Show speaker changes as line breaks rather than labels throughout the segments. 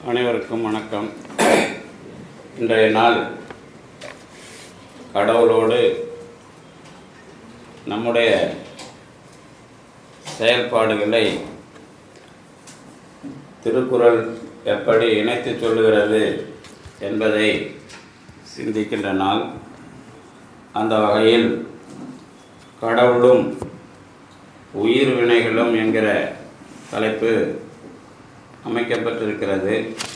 அனைவருக்கும் வணக்கம் இன்றைய நாள் கடவுளோடு நம்முடைய செயல்பாடுகளை திருக்குறள் எப்படி இணைத்து சொல்லுகிறது என்பதை சிந்திக்கின்ற நாள் அந்த வகையில் கடவுளும் உயிர் வினைகளும் என்கிற தலைப்பு அமைக்கப்பட்டிருக்கிறது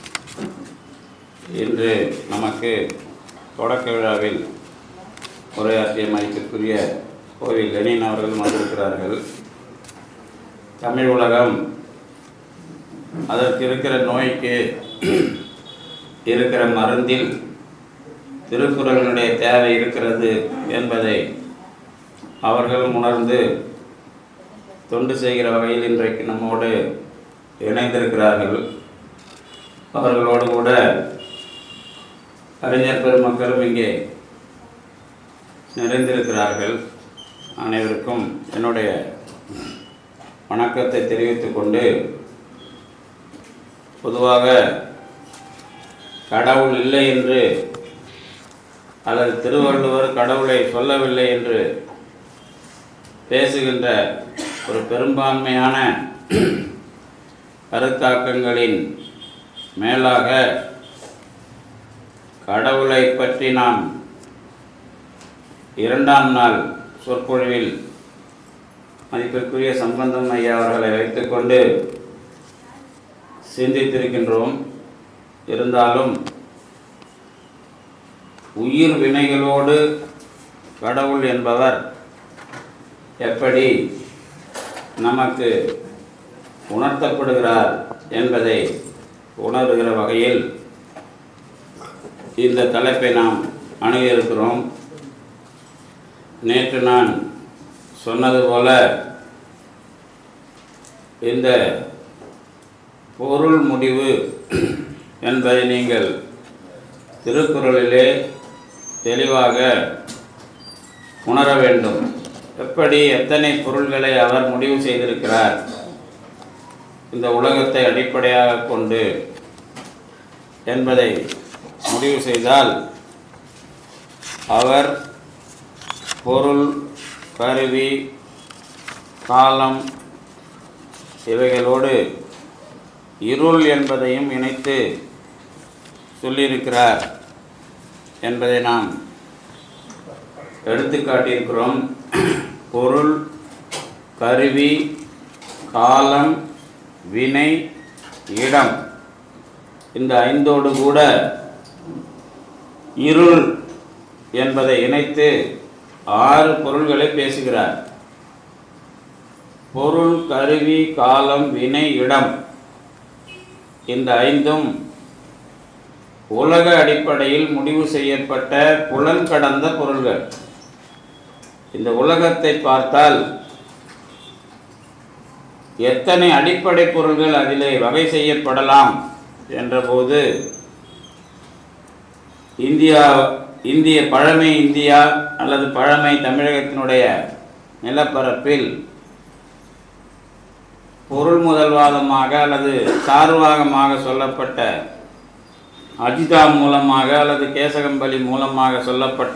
இன்று நமக்கு தொடக்க விழாவில் உரையாற்றிய மதிப்பிற்குரிய கோவில் லெனின் அவர்கள் வந்திருக்கிறார்கள் தமிழ் உலகம் அதற்கு இருக்கிற நோய்க்கு இருக்கிற மருந்தில் திருக்குறளினுடைய தேவை இருக்கிறது என்பதை அவர்களும் உணர்ந்து தொண்டு செய்கிற வகையில் இன்றைக்கு நம்மோடு இணைந்திருக்கிறார்கள் அவர்களோடு கூட அறிஞர் பெருமக்களும் இங்கே நிறைந்திருக்கிறார்கள் அனைவருக்கும் என்னுடைய வணக்கத்தை தெரிவித்துக் கொண்டு பொதுவாக கடவுள் இல்லை என்று அல்லது திருவள்ளுவர் கடவுளை சொல்லவில்லை என்று பேசுகின்ற ஒரு பெரும்பான்மையான கருத்தாக்கங்களின் மேலாக கடவுளை பற்றி நாம் இரண்டாம் நாள் சொற்பொழிவில் மதிப்பிற்குரிய சம்பந்தம் ஐயா அவர்களை வைத்துக்கொண்டு சிந்தித்திருக்கின்றோம் இருந்தாலும் உயிர் வினைகளோடு கடவுள் என்பவர் எப்படி நமக்கு உணர்த்தப்படுகிறார் என்பதை உணர்கிற வகையில் இந்த தலைப்பை நாம் அணுகியிருக்கிறோம் நேற்று நான் சொன்னது போல இந்த பொருள் முடிவு என்பதை நீங்கள் திருக்குறளிலே தெளிவாக உணர வேண்டும் எப்படி எத்தனை பொருள்களை அவர் முடிவு செய்திருக்கிறார் இந்த உலகத்தை அடிப்படையாக கொண்டு என்பதை முடிவு செய்தால் அவர் பொருள் கருவி காலம் இவைகளோடு இருள் என்பதையும் இணைத்து சொல்லியிருக்கிறார் என்பதை நாம் எடுத்து காட்டியிருக்கிறோம் பொருள் கருவி காலம் வினை இடம் இந்த ஐந்தோடு கூட இருள் என்பதை இணைத்து ஆறு பொருள்களை பேசுகிறார் பொருள் கருவி காலம் வினை இடம் இந்த ஐந்தும் உலக அடிப்படையில் முடிவு செய்யப்பட்ட புலன் கடந்த பொருள்கள் இந்த உலகத்தை பார்த்தால் எத்தனை அடிப்படை பொருள்கள் அதிலே வகை செய்யப்படலாம் என்றபோது இந்தியா இந்திய பழமை இந்தியா அல்லது பழமை தமிழகத்தினுடைய நிலப்பரப்பில் பொருள் முதல்வாதமாக அல்லது சார்வாகமாக சொல்லப்பட்ட அஜிதா மூலமாக அல்லது கேசகம்பலி மூலமாக சொல்லப்பட்ட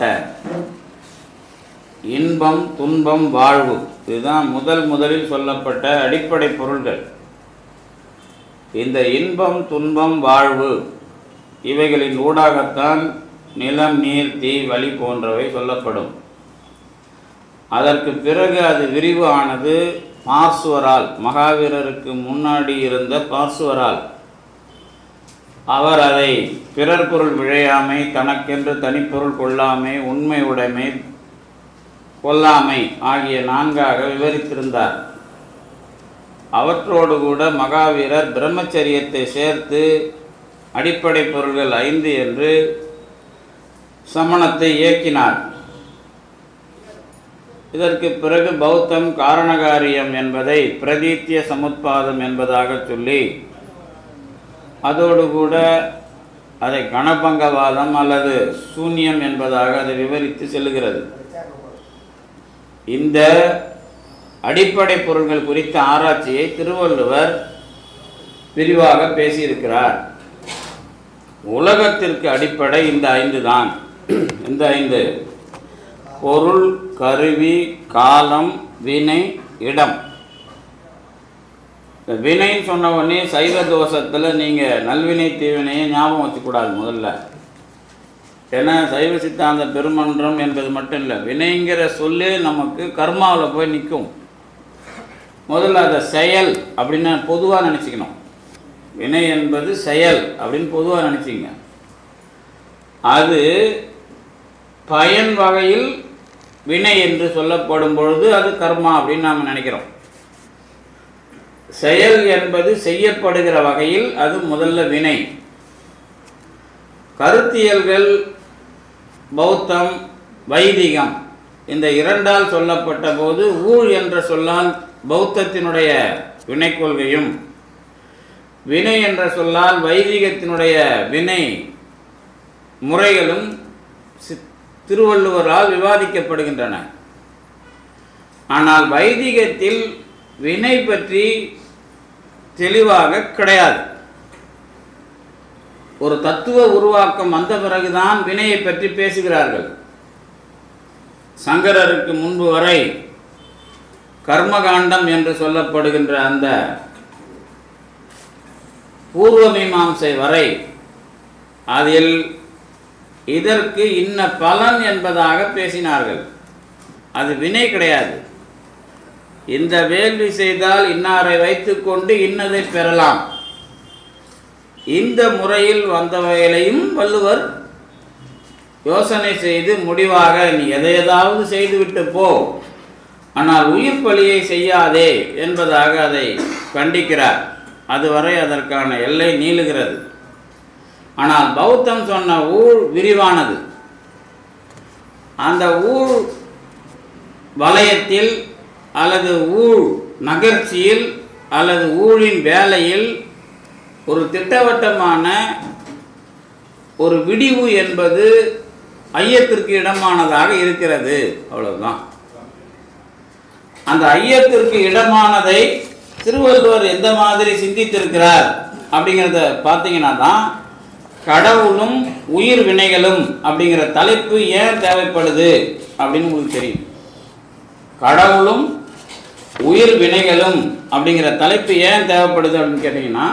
இன்பம் துன்பம் வாழ்வு இதுதான் முதல் முதலில் சொல்லப்பட்ட அடிப்படை பொருள்கள் இந்த இன்பம் துன்பம் வாழ்வு இவைகளின் ஊடாகத்தான் நிலம் நீர் தீ வழி போன்றவை சொல்லப்படும் அதற்கு பிறகு அது விரிவு ஆனது பார்சுவரால் மகாவீரருக்கு முன்னாடி இருந்த பார்சுவரால் அவர் அதை பிறர் பொருள் விழையாமை தனக்கென்று தனிப்பொருள் கொள்ளாமை உண்மை உடைமை கொல்லாமை ஆகிய நான்காக விவரித்திருந்தார் அவற்றோடு கூட மகாவீரர் பிரம்மச்சரியத்தை சேர்த்து அடிப்படை பொருள்கள் ஐந்து என்று சமணத்தை இயக்கினார் இதற்கு பிறகு பௌத்தம் காரணகாரியம் என்பதை பிரதீத்திய சமுத்பாதம் என்பதாக சொல்லி அதோடு கூட அதை கணபங்கவாதம் அல்லது சூன்யம் என்பதாக அதை விவரித்து செல்லுகிறது இந்த அடிப்படை பொருள்கள் குறித்த ஆராய்ச்சியை திருவள்ளுவர் விரிவாக பேசியிருக்கிறார் உலகத்திற்கு அடிப்படை இந்த ஐந்து தான் இந்த ஐந்து பொருள் கருவி காலம் வினை இடம் இந்த வினைன்னு சொன்ன உடனே சைவ தோஷத்தில் நீங்கள் நல்வினை தீவினையை ஞாபகம் வச்சுக்கூடாது முதல்ல ஏன்னா சைவ சித்தாந்த பெருமன்றம் என்பது மட்டும் இல்லை வினைங்கிற சொல்லே நமக்கு கர்மாவில் போய் நிற்கும் முதல்ல அதை செயல் அப்படின்னு பொதுவாக நினச்சிக்கணும் வினை என்பது செயல் அப்படின்னு பொதுவாக நினச்சிங்க அது பயன் வகையில் வினை என்று சொல்லப்படும் பொழுது அது கர்மா அப்படின்னு நாம் நினைக்கிறோம் செயல் என்பது செய்யப்படுகிற வகையில் அது முதல்ல வினை கருத்தியல்கள் பௌத்தம் வைதிகம் இந்த இரண்டால் சொல்லப்பட்ட போது ஊழ் என்ற சொல்லால் பௌத்தத்தினுடைய வினை கொள்கையும் வினை என்ற சொல்லால் வைதிகத்தினுடைய வினை முறைகளும் சி- திருவள்ளுவரால் விவாதிக்கப்படுகின்றன ஆனால் வைதிகத்தில் வினை பற்றி தெளிவாக கிடையாது ஒரு தத்துவ உருவாக்கம் வந்த பிறகுதான் வினையை பற்றி பேசுகிறார்கள் சங்கரருக்கு முன்பு வரை கர்மகாண்டம் என்று சொல்லப்படுகின்ற அந்த பூர்வ மீமாம்சை வரை அதில் இதற்கு இன்ன பலன் என்பதாக பேசினார்கள் அது வினை கிடையாது இந்த வேள்வி செய்தால் இன்னாரை வைத்துக்கொண்டு இன்னதை பெறலாம் இந்த முறையில் வந்தவைகளையும் வள்ளுவர் யோசனை செய்து முடிவாக நீ எதை ஏதாவது செய்துவிட்டு போ ஆனால் உயிர் பலியை செய்யாதே என்பதாக அதை கண்டிக்கிறார் அதுவரை அதற்கான எல்லை நீளுகிறது ஆனால் பௌத்தம் சொன்ன ஊழ் விரிவானது அந்த ஊழ் வலயத்தில் அல்லது ஊழ் நகர்ச்சியில் அல்லது ஊழின் வேலையில் ஒரு திட்டவட்டமான ஒரு விடிவு என்பது ஐயத்திற்கு இடமானதாக இருக்கிறது அவ்வளவுதான் அந்த ஐயத்திற்கு இடமானதை திருவள்ளுவர் எந்த மாதிரி சிந்தித்திருக்கிறார் அப்படிங்கிறத பார்த்தீங்கன்னா தான் கடவுளும் உயிர் வினைகளும் அப்படிங்கிற தலைப்பு ஏன் தேவைப்படுது அப்படின்னு உங்களுக்கு தெரியும் கடவுளும் உயிர் வினைகளும் அப்படிங்கிற தலைப்பு ஏன் தேவைப்படுது அப்படின்னு கேட்டிங்கன்னா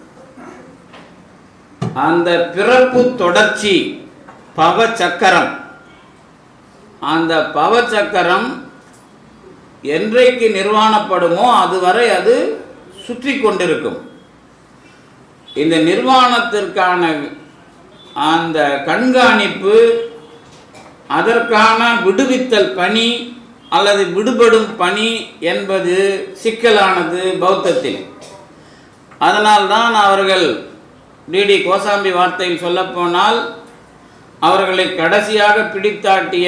அந்த பிறப்பு தொடர்ச்சி பவ சக்கரம் அந்த பவ சக்கரம் என்றைக்கு நிர்வாணப்படுமோ அதுவரை அது சுற்றி கொண்டிருக்கும் இந்த நிர்வாணத்திற்கான அந்த கண்காணிப்பு அதற்கான விடுவித்தல் பணி அல்லது விடுபடும் பணி என்பது சிக்கலானது பௌத்தத்தில் அதனால்தான் அவர்கள் டிடி கோசாம்பி வார்த்தையில் சொல்லப்போனால் அவர்களை கடைசியாக பிடித்தாட்டிய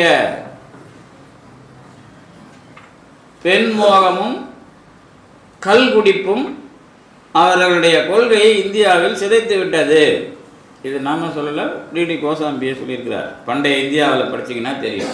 பெண் மோகமும் கல்குடிப்பும் அவர்களுடைய கொள்கையை இந்தியாவில் சிதைத்து விட்டது இது நாம சொல்லலை டிடி கோசாம்பியே சொல்லியிருக்கிறார் பண்டைய இந்தியாவில் படிச்சீங்கன்னா தெரியும்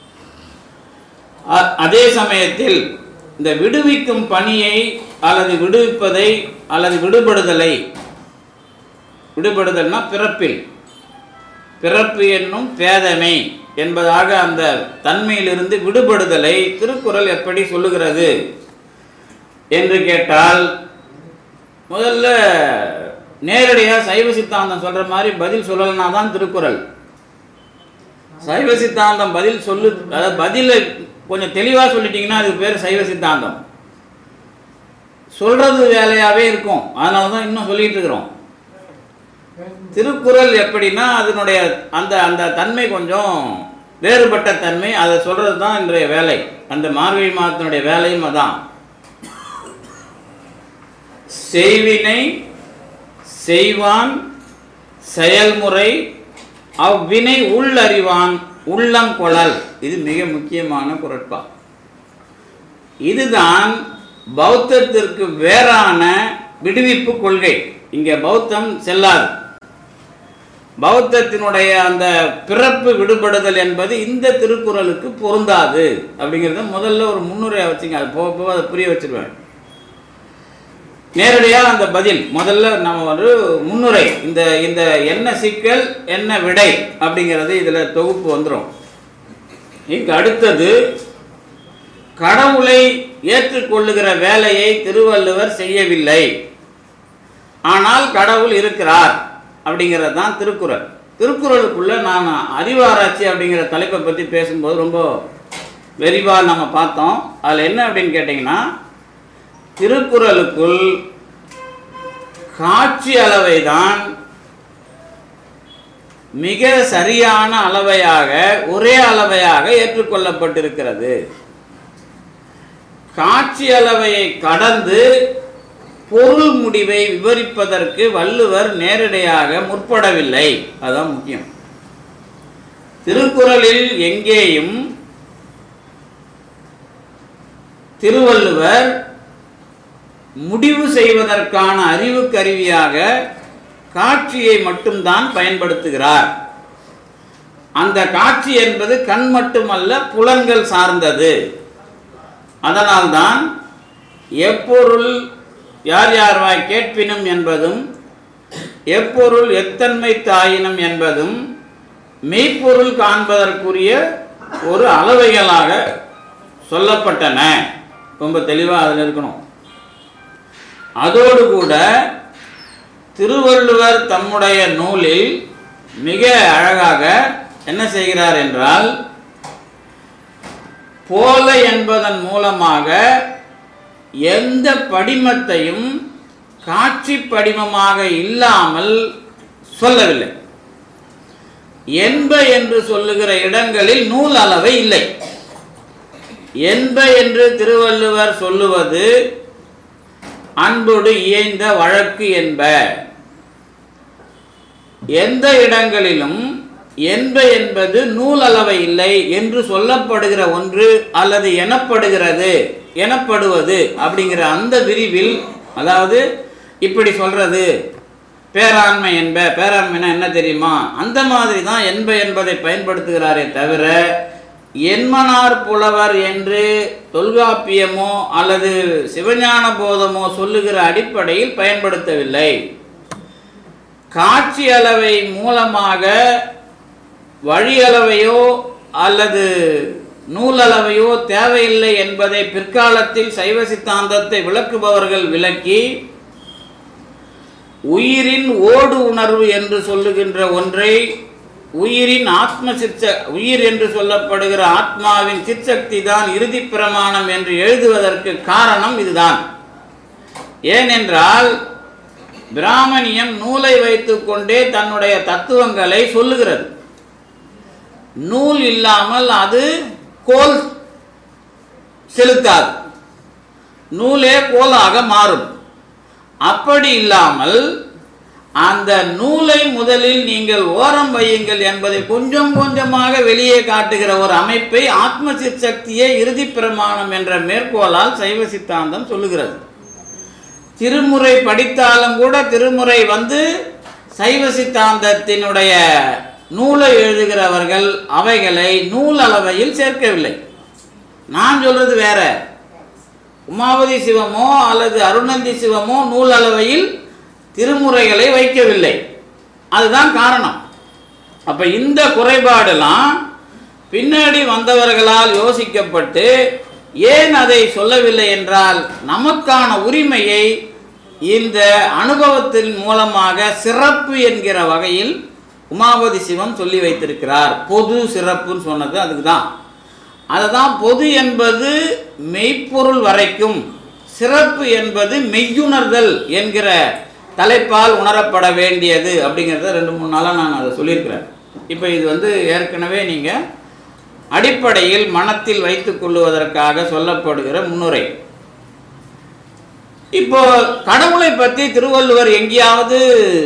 அ- அதே சமயத்தில் இந்த விடுவிக்கும் பணியை அல்லது விடுவிப்பதை அல்லது விடுபடுதலை விடுபடுதல்னா பிறப்பில் பிறப்பு என்னும் பேதமை என்பதாக அந்த தன்மையிலிருந்து விடுபடுதலை திருக்குறள் எப்படி சொல்லுகிறது என்று கேட்டால் முதல்ல நேரடியாக சைவ சித்தாந்தம் சொல்ற மாதிரி பதில் சொல்லலைனா தான் திருக்குறள் சைவ சித்தாந்தம் பதில் சொல்லு அதாவது பதிலை கொஞ்சம் தெளிவாக சொல்லிட்டீங்கன்னா அதுக்கு பேர் சைவ சித்தாந்தம் சொல்றது வேலையாகவே இருக்கும் அதனால தான் இன்னும் சொல்லிட்டு இருக்கிறோம் திருக்குறள் எப்படின்னா அதனுடைய அந்த அந்த தன்மை கொஞ்சம் வேறுபட்ட தன்மை அதை சொல்றது தான் இன்றைய வேலை அந்த மார்கழி மாதத்தினுடைய வேலையும் அதான் செய்வினை செய்வான் செயல்முறை அவ்வினை உள்ளறிவான் உள்ளம் கொளல் இது மிக முக்கியமான குரட்பா இதுதான் பௌத்தத்திற்கு வேறான விடுவிப்பு கொள்கை இங்கே பௌத்தம் செல்லாது பௌத்தத்தினுடைய அந்த பிறப்பு விடுபடுதல் என்பது இந்த திருக்குறளுக்கு பொருந்தாது அப்படிங்கிறத முதல்ல ஒரு முன்னுரையை வச்சுங்க அது போக போக அதை புரிய வச்சிருவேன் நேரடியாக அந்த பதில் முதல்ல நம்ம ஒரு முன்னுரை இந்த இந்த என்ன சிக்கல் என்ன விடை அப்படிங்கிறது இதில் தொகுப்பு வந்துடும் இங்கு அடுத்தது கடவுளை ஏற்றுக்கொள்ளுகிற வேலையை திருவள்ளுவர் செய்யவில்லை ஆனால் கடவுள் இருக்கிறார் அப்படிங்கிறது தான் திருக்குறள் திருக்குறளுக்குள்ள நான் அறிவாராய்ச்சி அப்படிங்கிற தலைப்பை பற்றி பேசும்போது ரொம்ப விரிவாக நம்ம பார்த்தோம் அதில் என்ன அப்படின்னு கேட்டிங்கன்னா திருக்குறளுக்குள் காட்சி அளவை தான் மிக சரியான அளவையாக ஒரே அளவையாக ஏற்றுக்கொள்ளப்பட்டிருக்கிறது காட்சி அளவையை கடந்து பொருள் முடிவை விவரிப்பதற்கு வள்ளுவர் நேரடியாக முற்படவில்லை அதுதான் முக்கியம் திருக்குறளில் எங்கேயும் திருவள்ளுவர் முடிவு செய்வதற்கான அறிவு கருவியாக காட்சியை மட்டும்தான் பயன்படுத்துகிறார் அந்த காட்சி என்பது கண் மட்டுமல்ல புலன்கள் சார்ந்தது அதனால்தான் எப்பொருள் யார் யார்வாய் கேட்பினும் என்பதும் எப்பொருள் எத்தன்மை தாயினும் என்பதும் மெய்ப்பொருள் காண்பதற்குரிய ஒரு அளவைகளாக சொல்லப்பட்டன ரொம்ப தெளிவாக அதில் இருக்கணும் அதோடு கூட திருவள்ளுவர் தம்முடைய நூலில் மிக அழகாக என்ன செய்கிறார் என்றால் போல என்பதன் மூலமாக எந்த படிமத்தையும் காட்சி படிமமாக இல்லாமல் சொல்லவில்லை என்ப என்று சொல்லுகிற இடங்களில் நூல் அளவை இல்லை என்ப என்று திருவள்ளுவர் சொல்லுவது அன்போடு இயைந்த வழக்கு என்ப எந்த இடங்களிலும் என்ப என்பது நூல் அளவை இல்லை என்று சொல்லப்படுகிற ஒன்று அல்லது எனப்படுகிறது எனப்படுவது அப்படிங்கிற அந்த விரிவில் அதாவது இப்படி சொல்றது பேராண்மை என்ப பேராண்மைனா என்ன தெரியுமா அந்த மாதிரி தான் என்ப என்பதை பயன்படுத்துகிறாரே தவிர என்மனார் புலவர் என்று தொல்காப்பியமோ அல்லது சிவஞான போதமோ சொல்லுகிற அடிப்படையில் பயன்படுத்தவில்லை காட்சி அளவை மூலமாக வழி அளவையோ அல்லது நூலளவையோ தேவையில்லை என்பதை பிற்காலத்தில் சைவ சித்தாந்தத்தை விளக்குபவர்கள் விளக்கி உயிரின் ஓடு உணர்வு என்று சொல்லுகின்ற ஒன்றை உயிரின் ஆத்ம சிற்ச உயிர் என்று சொல்லப்படுகிற ஆத்மாவின் சிற்சக்தி தான் இறுதி பிரமாணம் என்று எழுதுவதற்கு காரணம் இதுதான் ஏனென்றால் பிராமணியம் நூலை வைத்துக்கொண்டே தன்னுடைய தத்துவங்களை சொல்லுகிறது நூல் இல்லாமல் அது கோல் செலுத்தாது நூலே கோலாக மாறும் அப்படி இல்லாமல் அந்த நூலை முதலில் நீங்கள் ஓரம் வையுங்கள் என்பதை கொஞ்சம் கொஞ்சமாக வெளியே காட்டுகிற ஒரு அமைப்பை ஆத்ம சிற்சக்தியே இறுதி பிரமாணம் என்ற மேற்கோளால் சைவ சித்தாந்தம் சொல்லுகிறது திருமுறை படித்தாலும் கூட திருமுறை வந்து சைவ சித்தாந்தத்தினுடைய நூலை எழுதுகிறவர்கள் அவைகளை நூல் அளவையில் சேர்க்கவில்லை நான் சொல்றது வேற உமாவதி சிவமோ அல்லது அருணந்தி சிவமோ நூல் அளவையில் திருமுறைகளை வைக்கவில்லை அதுதான் காரணம் அப்ப இந்த குறைபாடெல்லாம் பின்னாடி வந்தவர்களால் யோசிக்கப்பட்டு ஏன் அதை சொல்லவில்லை என்றால் நமக்கான உரிமையை இந்த அனுபவத்தின் மூலமாக சிறப்பு என்கிற வகையில் உமாபதி சிவம் சொல்லி வைத்திருக்கிறார் பொது சிறப்புன்னு சொன்னது அதுக்கு தான் அதுதான் பொது என்பது மெய்ப்பொருள் வரைக்கும் சிறப்பு என்பது மெய்யுணர்தல் என்கிற தலைப்பால் உணரப்பட வேண்டியது அப்படிங்கிறத ரெண்டு மூணு நாளாக நான் அதை சொல்லியிருக்கிறேன் இப்போ இது வந்து ஏற்கனவே நீங்கள் அடிப்படையில் மனத்தில் வைத்துக் கொள்ளுவதற்காக சொல்லப்படுகிற முன்னுரை இப்போ கடவுளை பற்றி திருவள்ளுவர் எங்கேயாவது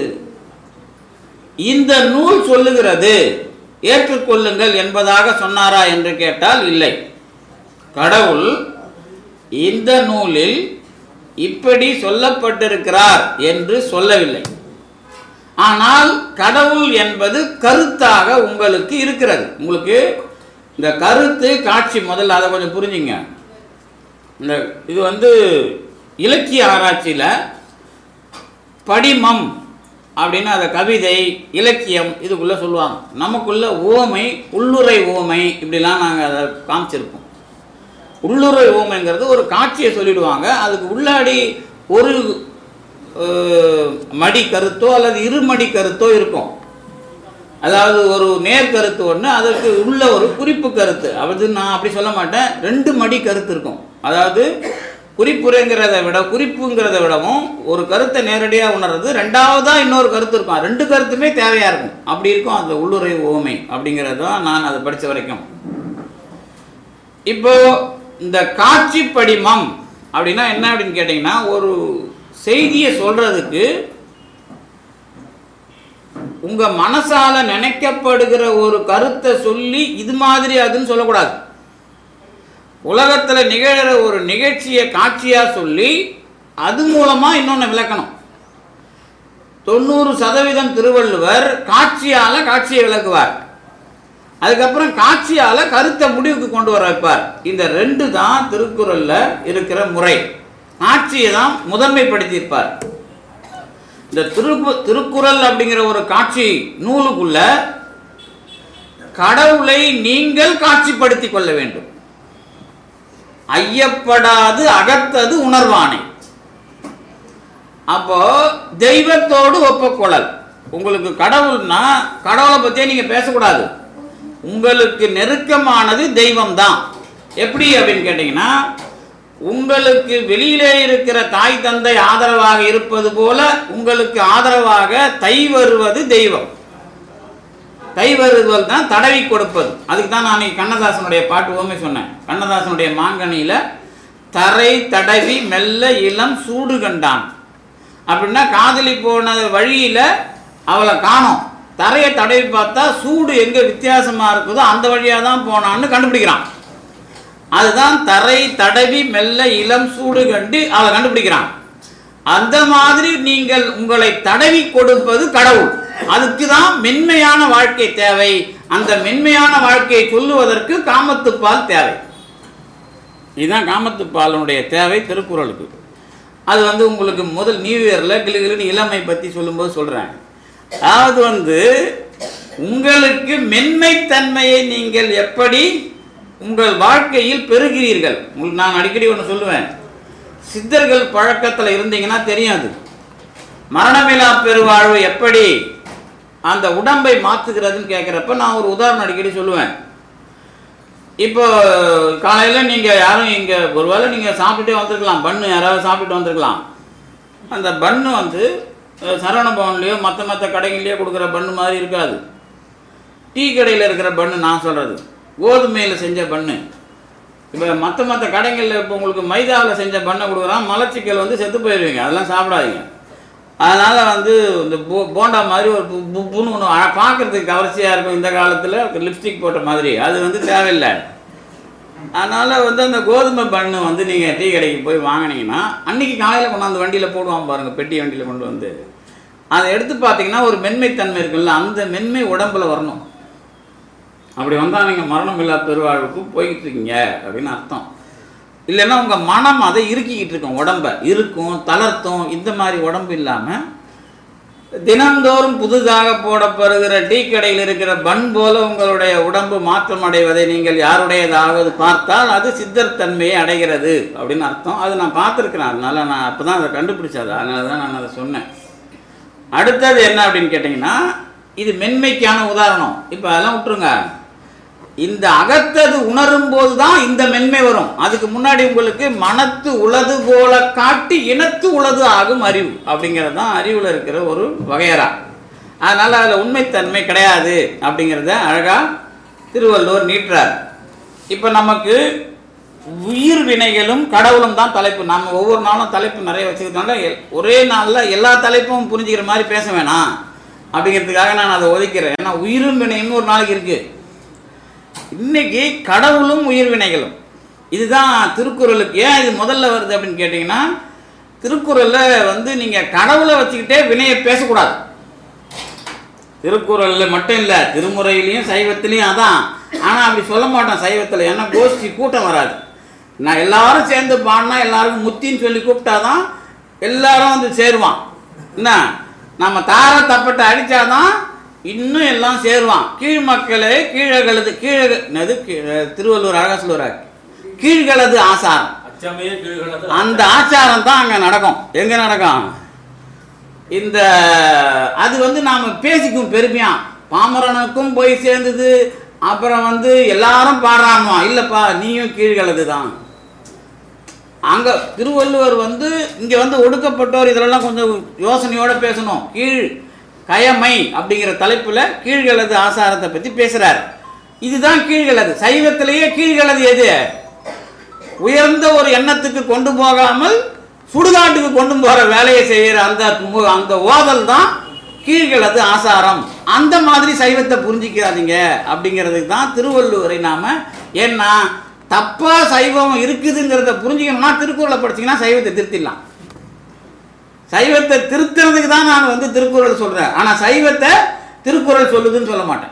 இந்த நூல் சொல்லுகிறது ஏற்றுக்கொள்ளுங்கள் என்பதாக சொன்னாரா என்று கேட்டால் இல்லை கடவுள் இந்த நூலில் இப்படி சொல்லப்பட்டிருக்கிறார் என்று சொல்லவில்லை ஆனால் கடவுள் என்பது கருத்தாக உங்களுக்கு இருக்கிறது உங்களுக்கு இந்த கருத்து காட்சி முதல்ல அதை கொஞ்சம் புரிஞ்சுங்க இந்த இது வந்து இலக்கிய ஆராய்ச்சியில் படிமம் அப்படின்னு அதை கவிதை இலக்கியம் இதுக்குள்ளே சொல்லுவாங்க நமக்குள்ள ஓமை உள்ளுரை ஓமை இப்படிலாம் நாங்கள் அதை காமிச்சிருப்போம் உள்ளுரை ஓமைங்கிறது ஒரு காட்சியை சொல்லிடுவாங்க அதுக்கு உள்ளாடி ஒரு அஹ், மடி கருத்தோ அல்லது இருமடி கருத்தோ இருக்கும் அதாவது ஒரு நேர் கருத்து ஒன்று அதற்கு உள்ள ஒரு குறிப்பு கருத்து அது நான் அப்படி சொல்ல மாட்டேன் ரெண்டு மடி கருத்து இருக்கும் அதாவது குறிப்புரைங்கிறத விட குறிப்புங்கிறத விடவும் ஒரு கருத்தை நேரடியாக உணர்றது ரெண்டாவதா இன்னொரு கருத்து இருக்கும் ரெண்டு கருத்துமே தேவையாக இருக்கும் அப்படி இருக்கும் அந்த உள்ளுரை ஓமை அப்படிங்கிறது தான் நான் அதை படித்த வரைக்கும் இப்போ இந்த காட்சி படிமம் அப்படின்னா என்ன அப்படின்னு கேட்டிங்கன்னா ஒரு செய்தியை சொல்றதுக்கு உங்க மனசால நினைக்கப்படுகிற ஒரு கருத்தை சொல்லி இது மாதிரி அதுன்னு சொல்லக்கூடாது உலகத்துல நிகழற ஒரு நிகழ்ச்சியை காட்சியா சொல்லி அது மூலமா இன்னொன்னு விளக்கணும் தொண்ணூறு சதவீதம் திருவள்ளுவர் காட்சியால காட்சியை விளக்குவார் அதுக்கப்புறம் காட்சியால கருத்தை முடிவுக்கு கொண்டு வர வைப்பார் இந்த ரெண்டு தான் திருக்குறள்ல இருக்கிற முறை காட்சியை தான் முதன்மைப்படுத்தியிருப்பார் இந்த திரு திருக்குறள் அப்படிங்கிற ஒரு காட்சி நூலுக்குள்ள கடவுளை நீங்கள் காட்சிப்படுத்திக் கொள்ள வேண்டும் ஐயப்படாது அகத்தது உணர்வானை அப்போ தெய்வத்தோடு ஒப்பக்கொள்ளல் உங்களுக்கு கடவுள்னா கடவுளை பத்தியே நீங்க பேசக்கூடாது உங்களுக்கு நெருக்கமானது தெய்வம் தான் எப்படி அப்படின்னு கேட்டீங்கன்னா உங்களுக்கு வெளியிலே இருக்கிற தாய் தந்தை ஆதரவாக இருப்பது போல உங்களுக்கு ஆதரவாக தை வருவது தெய்வம் தை வருதல் தான் தடவி கொடுப்பது அதுக்கு தான் நான் இன்னைக்கு கண்ணதாசனுடைய பாட்டு ஓமை சொன்னேன் கண்ணதாசனுடைய மாங்கனியில தரை தடவி மெல்ல இளம் சூடு கண்டான் அப்படின்னா காதலி போன வழியில அவளை காணோம் தரையை தடவி பார்த்தா சூடு எங்க வித்தியாசமா இருக்குதோ அந்த வழியா தான் போனான்னு கண்டுபிடிக்கிறான் அதுதான் தரை தடவி மெல்ல இளம் சூடு கண்டு அவளை கண்டுபிடிக்கிறான் அந்த மாதிரி நீங்கள் உங்களை தடவி கொடுப்பது கடவுள் அதுக்கு தான் மென்மையான வாழ்க்கை தேவை அந்த மென்மையான வாழ்க்கையை சொல்லுவதற்கு காமத்துப்பால் தேவை இதுதான் காமத்துப்பாலனுடைய தேவை திருக்குறளுக்கு அது வந்து உங்களுக்கு முதல் நியூ இயரில் கிளுகிளுன்னு இளமை பற்றி சொல்லும்போது சொல்கிறேன் அதாவது வந்து உங்களுக்கு மென்மைத்தன்மையை நீங்கள் எப்படி உங்கள் வாழ்க்கையில் பெறுகிறீர்கள் உங்களுக்கு நான் அடிக்கடி ஒன்று சொல்லுவேன் சித்தர்கள் பழக்கத்தில் இருந்தீங்கன்னா தெரியும் அது மரணமிலா பெருவாழ்வு எப்படி அந்த உடம்பை மாற்றுகிறதுன்னு கேட்குறப்ப நான் ஒரு உதாரணம் அடிக்கடி சொல்லுவேன் இப்போ காலையில் நீங்கள் யாரும் இங்கே ஒருவேளை நீங்கள் சாப்பிட்டுட்டே வந்திருக்கலாம் பண்ணு யாராவது சாப்பிட்டு வந்திருக்கலாம் அந்த பண்ணு வந்து அஹ், சரவண பவன்லேயோ மற்ற மற்ற கடைகள்லையோ கொடுக்குற பண்ணு மாதிரி இருக்காது டீ கடையில் இருக்கிற பண்ணு நான் சொல்கிறது கோதுமையில் செஞ்ச பண்ணு இப்போ மற்ற மற்ற கடைகளில் இப்போ உங்களுக்கு மைதாவில் செஞ்ச பண்ணை கொடுக்குறான் மலச்சிக்கல் வந்து செத்து போயிடுவீங்க அதெல்லாம் சாப்பிடாதீங்க அதனால் வந்து இந்த போ போண்டா மாதிரி ஒரு பு- பு- புண்ணு ஒன்று பார்க்குறதுக்கு கவர்ச்சியாக இருக்கும் இந்த காலத்தில் லிப்ஸ்டிக் போட்ட மாதிரி அது வந்து தேவையில்லை அதனால் வந்து அந்த கோதுமை பண்ணு வந்து நீங்கள் டீ கடைக்கு போய் வாங்கினீங்கன்னா அன்றைக்கி காலையில் கொண்டாந்து வண்டியில் போடுவான் பாருங்கள் பெட்டி வண்டியில் கொண்டு வந்து அதை எடுத்து பார்த்தீங்கன்னா ஒரு மென்மைத்தன்மை இருக்குல்ல அந்த மென்மை உடம்புல வரணும் அப்படி வந்தால் நீங்கள் மரணம் இல்லா பெருவாழ்வுக்கு போய்கிட்டு இருக்கீங்க அப்படின்னு அர்த்தம் இல்லைன்னா உங்கள் மனம் அதை இறுக்கிக்கிட்டு இருக்கும் உடம்ப இருக்கும் தளர்த்தும் இந்த மாதிரி உடம்பு இல்லாமல் தினந்தோறும் புதிதாக போடப்படுகிற டீ கடையில் இருக்கிற பன் போல உங்களுடைய உடம்பு மாற்றம் அடைவதை நீங்கள் யாருடையதாவது பார்த்தால் அது சித்தர் தன்மையை அடைகிறது அப்படின்னு அர்த்தம் அது நான் பார்த்துருக்கிறேன் அதனால நான் அப்போ தான் அதை கண்டுபிடிச்சது அதனால தான் நான் அதை சொன்னேன் அடுத்தது என்ன அப்படின்னு கேட்டிங்கன்னா இது மென்மைக்கான உதாரணம் இப்போ அதெல்லாம் விட்டுருங்க இந்த அகத்தது உணரும் போது தான் இந்த மென்மை வரும் அதுக்கு முன்னாடி உங்களுக்கு மனத்து உளது போல காட்டி இனத்து உளது ஆகும் அறிவு அப்படிங்கிறது தான் அறிவில் இருக்கிற ஒரு வகையறா அதனால் அதில் உண்மைத்தன்மை கிடையாது அப்படிங்கிறத அழகாக திருவள்ளுவர் நீட்டுறார் இப்போ நமக்கு உயிர் வினைகளும் கடவுளும் தான் தலைப்பு நம்ம ஒவ்வொரு நாளும் தலைப்பு நிறைய வச்சுக்கிறதுனால எல்- ஒரே நாளில் எல்லா தலைப்பும் புரிஞ்சுக்கிற மாதிரி பேச வேணாம் அப்படிங்கிறதுக்காக நான் அதை ஒதுக்கிறேன் ஏன்னா உயிரும் வினையும் ஒரு நாளைக்கு இருக்குது இன்னைக்கு கடவுளும் உயிர் வினைகளும் இதுதான் திருக்குறளுக்கு ஏன் இது முதல்ல வருது அப்படின்னு கேட்டிங்கன்னா திருக்குறளில் வந்து நீங்கள் கடவுளை வச்சுக்கிட்டே வினையை பேசக்கூடாது திருக்குறளில் மட்டும் இல்லை திருமுறையிலையும் சைவத்திலையும் அதான் ஆனால் அப்படி சொல்ல மாட்டோம் சைவத்தில் ஏன்னா கோஷ்டி கூட்டம் வராது நான் எல்லாரும் சேர்ந்து பாடினா எல்லாருக்கும் முத்தின்னு சொல்லி கூப்பிட்டாதான் எல்லாரும் வந்து சேருவான் என்ன நம்ம தார தப்பட்டை அடித்தாதான் இன்னும் எல்லாம் சேருவான் கீழ் மக்களே கீழகளது கீழ என்னது கீழ- திருவள்ளுவர் அழகா சொல்லுவார் கீழ்களது ஆசாரம்
அச்சமே கீழ்களது
அந்த ஆச்சாரம் தான் அங்கே நடக்கும் எங்கே நடக்கும் இந்த அது வந்து நாம் பேசிக்கும் பெருமையா பாமரனுக்கும் போய் சேர்ந்தது அப்புறம் வந்து எல்லாரும் பாடுறாமா இல்லைப்பா நீயும் கீழ்களது தான் அங்கே திருவள்ளுவர் வந்து இங்கே வந்து ஒடுக்கப்பட்டோர் இதெல்லாம் கொஞ்சம் யோசனையோட பேசணும் கீழ் கயமை அப்படிங்கிற தலைப்பில் கீழ்களது ஆசாரத்தை பற்றி பேசுகிறார் இதுதான் கீழ்களது சைவத்திலேயே கீழ்களது எது உயர்ந்த ஒரு எண்ணத்துக்கு கொண்டு போகாமல் சுடுகாட்டுக்கு கொண்டு போகிற வேலையை செய்கிற அந்த மு- அந்த ஓதல் தான் கீழ்களது ஆசாரம் அந்த மாதிரி சைவத்தை புரிஞ்சிக்காதீங்க அப்படிங்கிறதுக்கு தான் திருவள்ளுவரை நாம் ஏன்னா தப்பா சைவம் இருக்குதுங்கிறத புரிஞ்சுக்கணும்னா திருக்குறளை படிச்சீங்கன்னா சைவத்தை திருத்திடலாம் சைவத்தை திருத்துறதுக்கு தான் நான் வந்து திருக்குறள் சொல்றேன் ஆனா சைவத்தை திருக்குறள் சொல்லுதுன்னு சொல்ல மாட்டேன்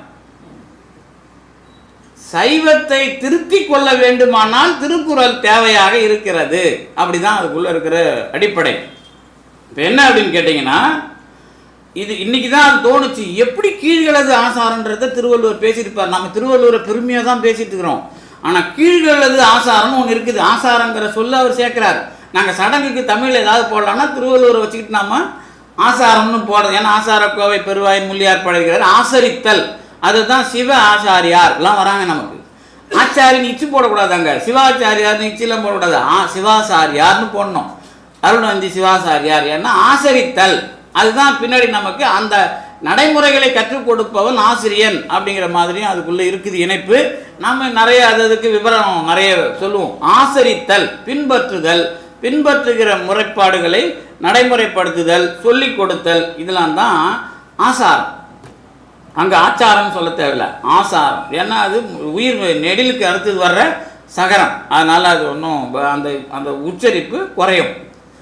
சைவத்தை திருத்திக் கொள்ள வேண்டுமானால் திருக்குறள் தேவையாக இருக்கிறது அப்படிதான் அதுக்குள்ள இருக்கிற அடிப்படை இப்போ என்ன அப்படின்னு கேட்டிங்கன்னா இது இன்னைக்கு தான் அது தோணுச்சு எப்படி கீழ்களது ஆசாரன்றதை திருவள்ளுவர் பேசியிருப்பார் நம்ம திருவள்ளுவரை பெருமையாக தான் பேசிட்டு இருக்கிறோம் ஆனால் கீழ்களது ஆசாரம்னு ஒன்று இருக்குது ஆசாரங்கிற சொல்ல அவர் சேர்க்கிறார் நாங்கள் சடங்குக்கு தமிழ் ஏதாவது போடலாம்னா திருவள்ளுவரை வச்சுக்கிட்டு நாம ஆசாரம்னு போடுறோம் ஏன்னா ஆசார கோவை பெருவாய் முள்ளியார் படைக்கிறார் ஆசரித்தல் அதுதான் சிவ ஆசாரியார் எல்லாம் வராங்க நமக்கு ஆச்சாரின்னு இச்சு போடக்கூடாதாங்க சிவாச்சாரியார்னு இச்சிலாம் போடக்கூடாது ஆ சிவாசாரியார்னு போடணும் அருள்வந்தி சிவாசாரியார் ஏன்னா ஆசரித்தல் அதுதான் பின்னாடி நமக்கு அந்த நடைமுறைகளை கற்றுக் கொடுப்பவன் ஆசிரியன் அப்படிங்கிற மாதிரியும் அதுக்குள்ள இருக்குது இணைப்பு நம்ம நிறைய அது அதுக்கு விவரம் நிறைய சொல்லுவோம் ஆசரித்தல் பின்பற்றுதல் பின்பற்றுகிற முறைப்பாடுகளை நடைமுறைப்படுத்துதல் சொல்லிக் கொடுத்தல் இதெல்லாம் தான் ஆசாரம் அங்கே ஆச்சாரம் சொல்ல தேவையில்ல ஆசாரம் ஏன்னா அது உயிர் நெடிலுக்கு அடுத்தது வர்ற சகரம் அதனால் அது ஒன்றும் அந்த அந்த உச்சரிப்பு குறையும்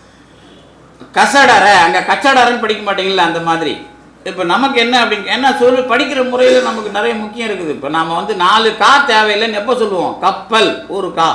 கசடரை அங்கே கச்சடரன்னு படிக்க மாட்டீங்களா அந்த மாதிரி இப்போ நமக்கு என்ன அப்படின்னு என்ன சொல் படிக்கிற முறையில் நமக்கு நிறைய முக்கியம் இருக்குது இப்போ நம்ம வந்து நாலு கா தேவையில்லைன்னு எப்போ சொல்லுவோம் கப்பல் ஒரு கா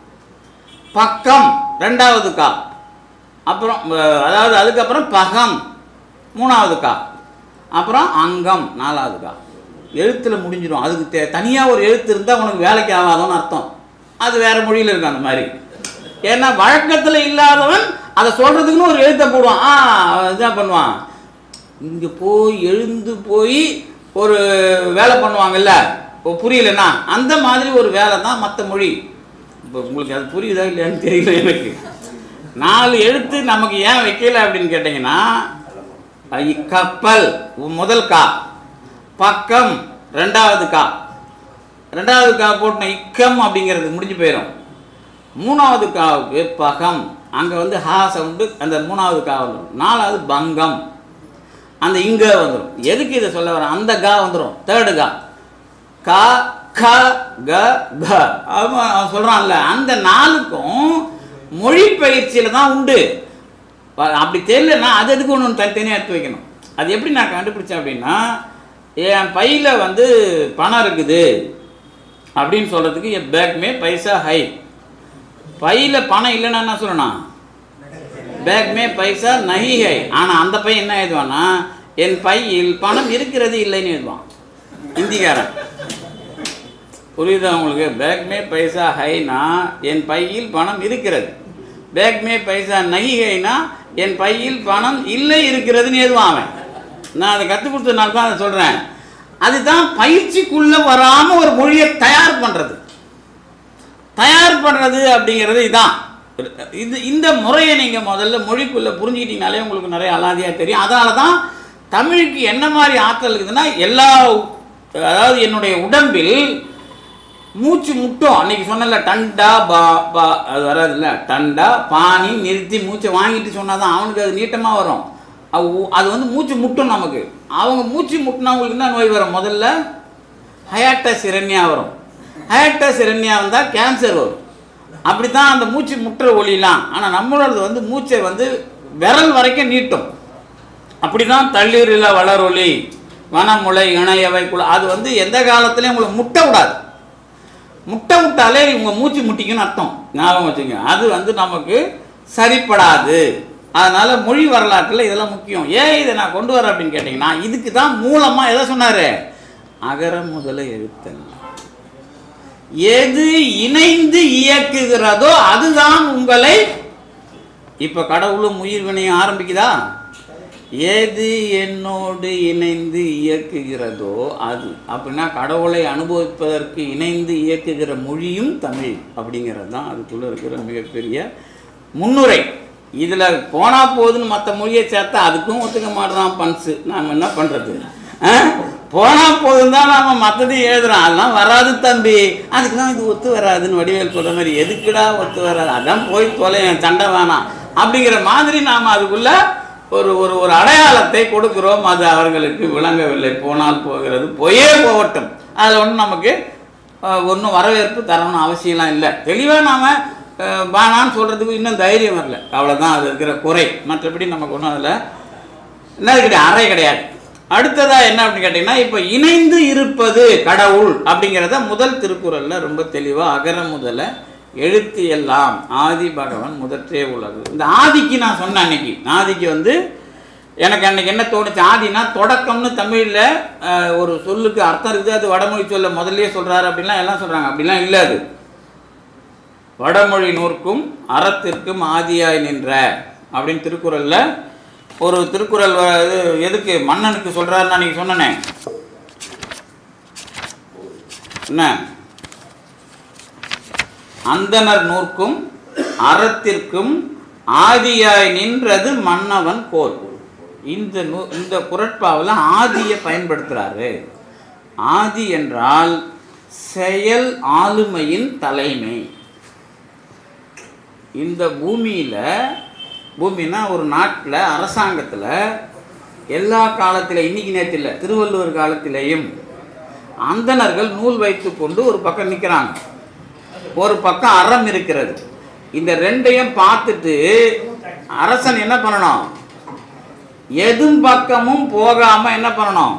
பக்கம் ரெண்டாவது கா அப்புறம் அஹ், அதாவது அதுக்கப்புறம் பகம் மூணாவது கா அப்புறம் அங்கம் நாலாவது கா எழுத்தில் முடிஞ்சிடும் அதுக்கு தே தனியாக ஒரு எழுத்து இருந்தால் உனக்கு வேலைக்கு ஆகாதோன்னு அர்த்தம் அது வேறு மொழியில் இருக்கும் அந்த மாதிரி ஏன்னா வழக்கத்தில் இல்லாதவன் அதை சொல்கிறதுக்குன்னு ஒரு எழுத்தை போடுவான் ஆ இதான் பண்ணுவான் இங்கே போய் எழுந்து போய் ஒரு வேலை பண்ணுவாங்கல்ல இப்போ புரியலன்னா அந்த மாதிரி ஒரு வேலை தான் மற்ற மொழி இப்போ உங்களுக்கு அது புரியுதா இல்லையான்னு தெரியல எனக்கு நாலு எழுத்து நமக்கு ஏன் வைக்கல அப்படின்னு கேட்டிங்கன்னா ஐ, கப்பல் முதல் கா பக்கம் ரெண்டாவது கா ரெண்டாவது கா போட்டின இக்கம் அப்படிங்கிறது முடிஞ்சு போயிடும் மூணாவது காவுக்கு பகம் அங்கே வந்து ஹா சவுண்டு அந்த மூணாவது கா வந்துடும் நாலாவது பங்கம் அந்த இங்க வந்துடும் எதுக்கு இதை சொல்ல வரேன் அந்த கா வந்துடும் தேர்டு கா கா க க க அவன் அவன் சொல்கிறான்ல அந்த நாளுக்கும் மொழி பயிற்சியில் தான் உண்டு ப- அப்படி தெரியலன்னா அது எதுக்கு ஒன்று தனித்தனியாக எடுத்து வைக்கணும் அது எப்படி நான் கண்டுபிடிச்சேன் அப்படின்னா என் பையில் வந்து பணம் இருக்குது அப்படின்னு சொல்கிறதுக்கு என் பேக்மே பைசா ஹை பையில் பணம் இல்லைன்னா என்ன சொல்லணும் பேக் மே பைசா நஹி ஹை ஆனால் அந்த பையன் என்ன எழுதுவான்னா என் பையில் பணம் இருக்கிறது இல்லைன்னு எழுதுவான் ஹிந்திக்காரன் புரியுதா உங்களுக்கு பேக் மே பைசா ஹைனா என் பையில் பணம் இருக்கிறது பேக் மே பைசா நஹி ஹைனா என் பையில் பணம் இல்லை இருக்கிறதுன்னு எழுதுவான் அவன் நான் அதை கற்றுக் கொடுத்ததுனால தான் அதை சொல்கிறேன் அதுதான் பயிற்சிக்குள்ளே வராமல் ஒரு மொழியை தயார் பண்ணுறது தயார் பண்ணுறது அப்படிங்கிறது இதான் இது இந்த முறையை நீங்கள் முதல்ல மொழிக்குள்ளே புரிஞ்சுக்கிட்டீங்கனாலே உங்களுக்கு நிறைய அலாதியாக தெரியும் அதனால தான் தமிழுக்கு என்ன மாதிரி ஆற்றல் இருக்குதுன்னா எல்லா அதாவது என்னுடைய உடம்பில் மூச்சு முட்டும் அன்னைக்கு சொன்னல டண்டா பா பா அது வராதுல்ல டண்டா பானி நிறுத்தி மூச்சை வாங்கிட்டு சொன்னாதான் அவனுக்கு அது நீட்டமாக வரும் அது ஊ- அது வந்து மூச்சு முட்டும் நமக்கு அவங்க மூச்சு முட்டினவங்களுக்கு என்ன நோய் வரும் முதல்ல ஹயாட்டஸ் இரண்யா வரும் ஹயாட்டஸ் இரண்யா வந்தால் கேன்சர் வரும் அப்படி தான் அந்த மூச்சு முட்டுற ஒலிலாம் ஆனால் நம்மளோடது வந்து மூச்சை வந்து விரல் வரைக்கும் நீட்டும் அப்படி தான் தள்ளீரில் வளரொலி வனமுலை இணையவை குல அது வந்து எந்த காலத்துலையும் உங்களை முட்ட விடாது முட்டை விட்டாலே இவங்க மூச்சு முட்டிக்குன்னு அர்த்தம் ஞாபகம் வச்சுங்க அது வந்து நமக்கு சரிப்படாது அதனால மொழி வரலாற்றில் இதெல்லாம் முக்கியம் ஏன் இதை நான் கொண்டு வரேன் அப்படின்னு கேட்டிங்கன்னா இதுக்கு தான் மூலமாக எதை சொன்னார் அகர முதல எழுத்தல் எது இணைந்து இயக்குகிறதோ அதுதான் உங்களை இப்போ கடவுளும் உயிர் வினையும் ஆரம்பிக்குதா எது என்னோடு இணைந்து இயக்குகிறதோ அது அப்படின்னா கடவுளை அனுபவிப்பதற்கு இணைந்து இயக்குகிற மொழியும் தமிழ் அப்படிங்கிறது தான் அதுக்குள்ளே இருக்கிற மிகப்பெரிய முன்னுரை இதில் போனால் போகுதுன்னு மற்ற மொழியை சேர்த்தா அதுக்கும் ஒத்துக்க மாட்டேறான் பன்ஸு நாம் என்ன பண்ணுறது போனால் போதும் தான் நாம் மற்றதையும் எழுதுறோம் அதெல்லாம் வராது தம்பி அதுக்கு தான் இது ஒத்து வராதுன்னு வடிவேல் சொல்கிற மாதிரி எதுக்குடா ஒத்து வராது அதான் போய் தொலை சண்டை வேணாம் அப்படிங்கிற மாதிரி நாம் அதுக்குள்ள ஒரு ஒரு ஒரு அடையாளத்தை கொடுக்கிறோம் அது அவர்களுக்கு விளங்கவில்லை போனால் போகிறது போயே போகட்டும் அதில் ஒன்றும் நமக்கு ஒன்றும் வரவேற்பு தரணும்னு அவசியம்லாம் இல்லை தெளிவாக நாம் வேணான்னு சொல்கிறதுக்கு இன்னும் தைரியம் வரல அவ்வளோதான் அது இருக்கிற குறை மற்றபடி நமக்கு ஒன்றும் அதில் என்னது கிடையாது அறை கிடையாது அடுத்ததா என்ன அப்படின்னு கேட்டிங்கன்னா இப்போ இணைந்து இருப்பது கடவுள் அப்படிங்கிறத முதல் திருக்குறளில் ரொம்ப தெளிவாக அகர முதல எழுத்து எல்லாம் ஆதி பகவன் முதற்றே உலகு இந்த ஆதிக்கு நான் சொன்னேன் அன்னைக்கு ஆதிக்கு வந்து எனக்கு அன்னைக்கு என்ன தோணுச்சு ஆதினா தொடக்கம்னு தமிழில் ஒரு சொல்லுக்கு அர்த்தம் இருக்குது அது வடமொழி சொல்ல முதல்லயே சொல்கிறாரு அப்படின்லாம் எல்லாம் சொல்கிறாங்க அப்படிலாம் இல்லை அது வடமொழி நூற்கும் அறத்திற்கும் ஆதியாய் நின்ற அப்படின்னு திருக்குறளில் ஒரு திருக்குறள் வ- இது எதுக்கு மன்னனுக்கு சொல்கிறாருன்னு அன்னைக்கு சொன்னனே என்ன அந்தனர் நூற்கும் அறத்திற்கும் ஆதியாய் நின்றது மன்னவன் கோல் இந்த நூ இந்த குரட்பாவில் ஆதியை பயன்படுத்துகிறாரு ஆதி என்றால் செயல் ஆளுமையின் தலைமை இந்த பூமியில் பூமினா ஒரு நாட்டில் அரசாங்கத்தில் எல்லா காலத்தில் இன்னைக்கு நேற்று இல்லை திருவள்ளுவர் காலத்திலேயும் அந்தணர்கள் நூல் வைத்துக்கொண்டு ஒரு பக்கம் நிற்கிறாங்க ஒரு பக்கம் அறம் இருக்கிறது இந்த ரெண்டையும் பார்த்துட்டு அரசன் என்ன பண்ணணும் எதும் பக்கமும் போகாம என்ன பண்ணணும்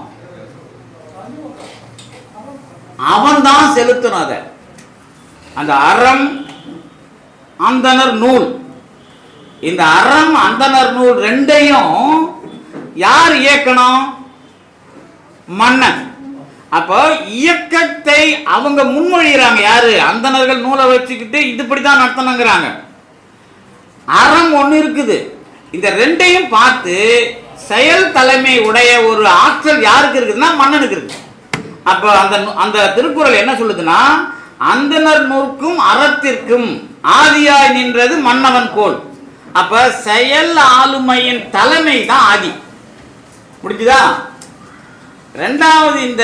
அவன்தான் செலுத்தணும் அதை அந்த அறம் அந்தனர் நூல் இந்த அறம் அந்தனர் நூல் ரெண்டையும் யார் இயக்கணும் மன்னன் அப்போ இயக்கத்தை அவங்க முன்மொழிகிறாங்க யாரு அந்தணர்கள் நூலை வச்சுக்கிட்டு இதுபடி தான் நடத்தணுங்கிறாங்க அறம் ஒன்று இருக்குது இந்த ரெண்டையும் பார்த்து செயல் தலைமை உடைய ஒரு ஆற்றல் யாருக்கு இருக்குதுன்னா மன்னனுக்கு இருக்கு அப்போ அந்த நு- அந்த திருக்குறள் என்ன சொல்லுதுன்னா அந்தனர் நூற்கும் அறத்திற்கும் ஆதியாய் நின்றது மன்னவன் கோல் அப்ப செயல் ஆளுமையின் தலைமை தான் ஆதி முடிஞ்சுதா ரெண்டாவது இந்த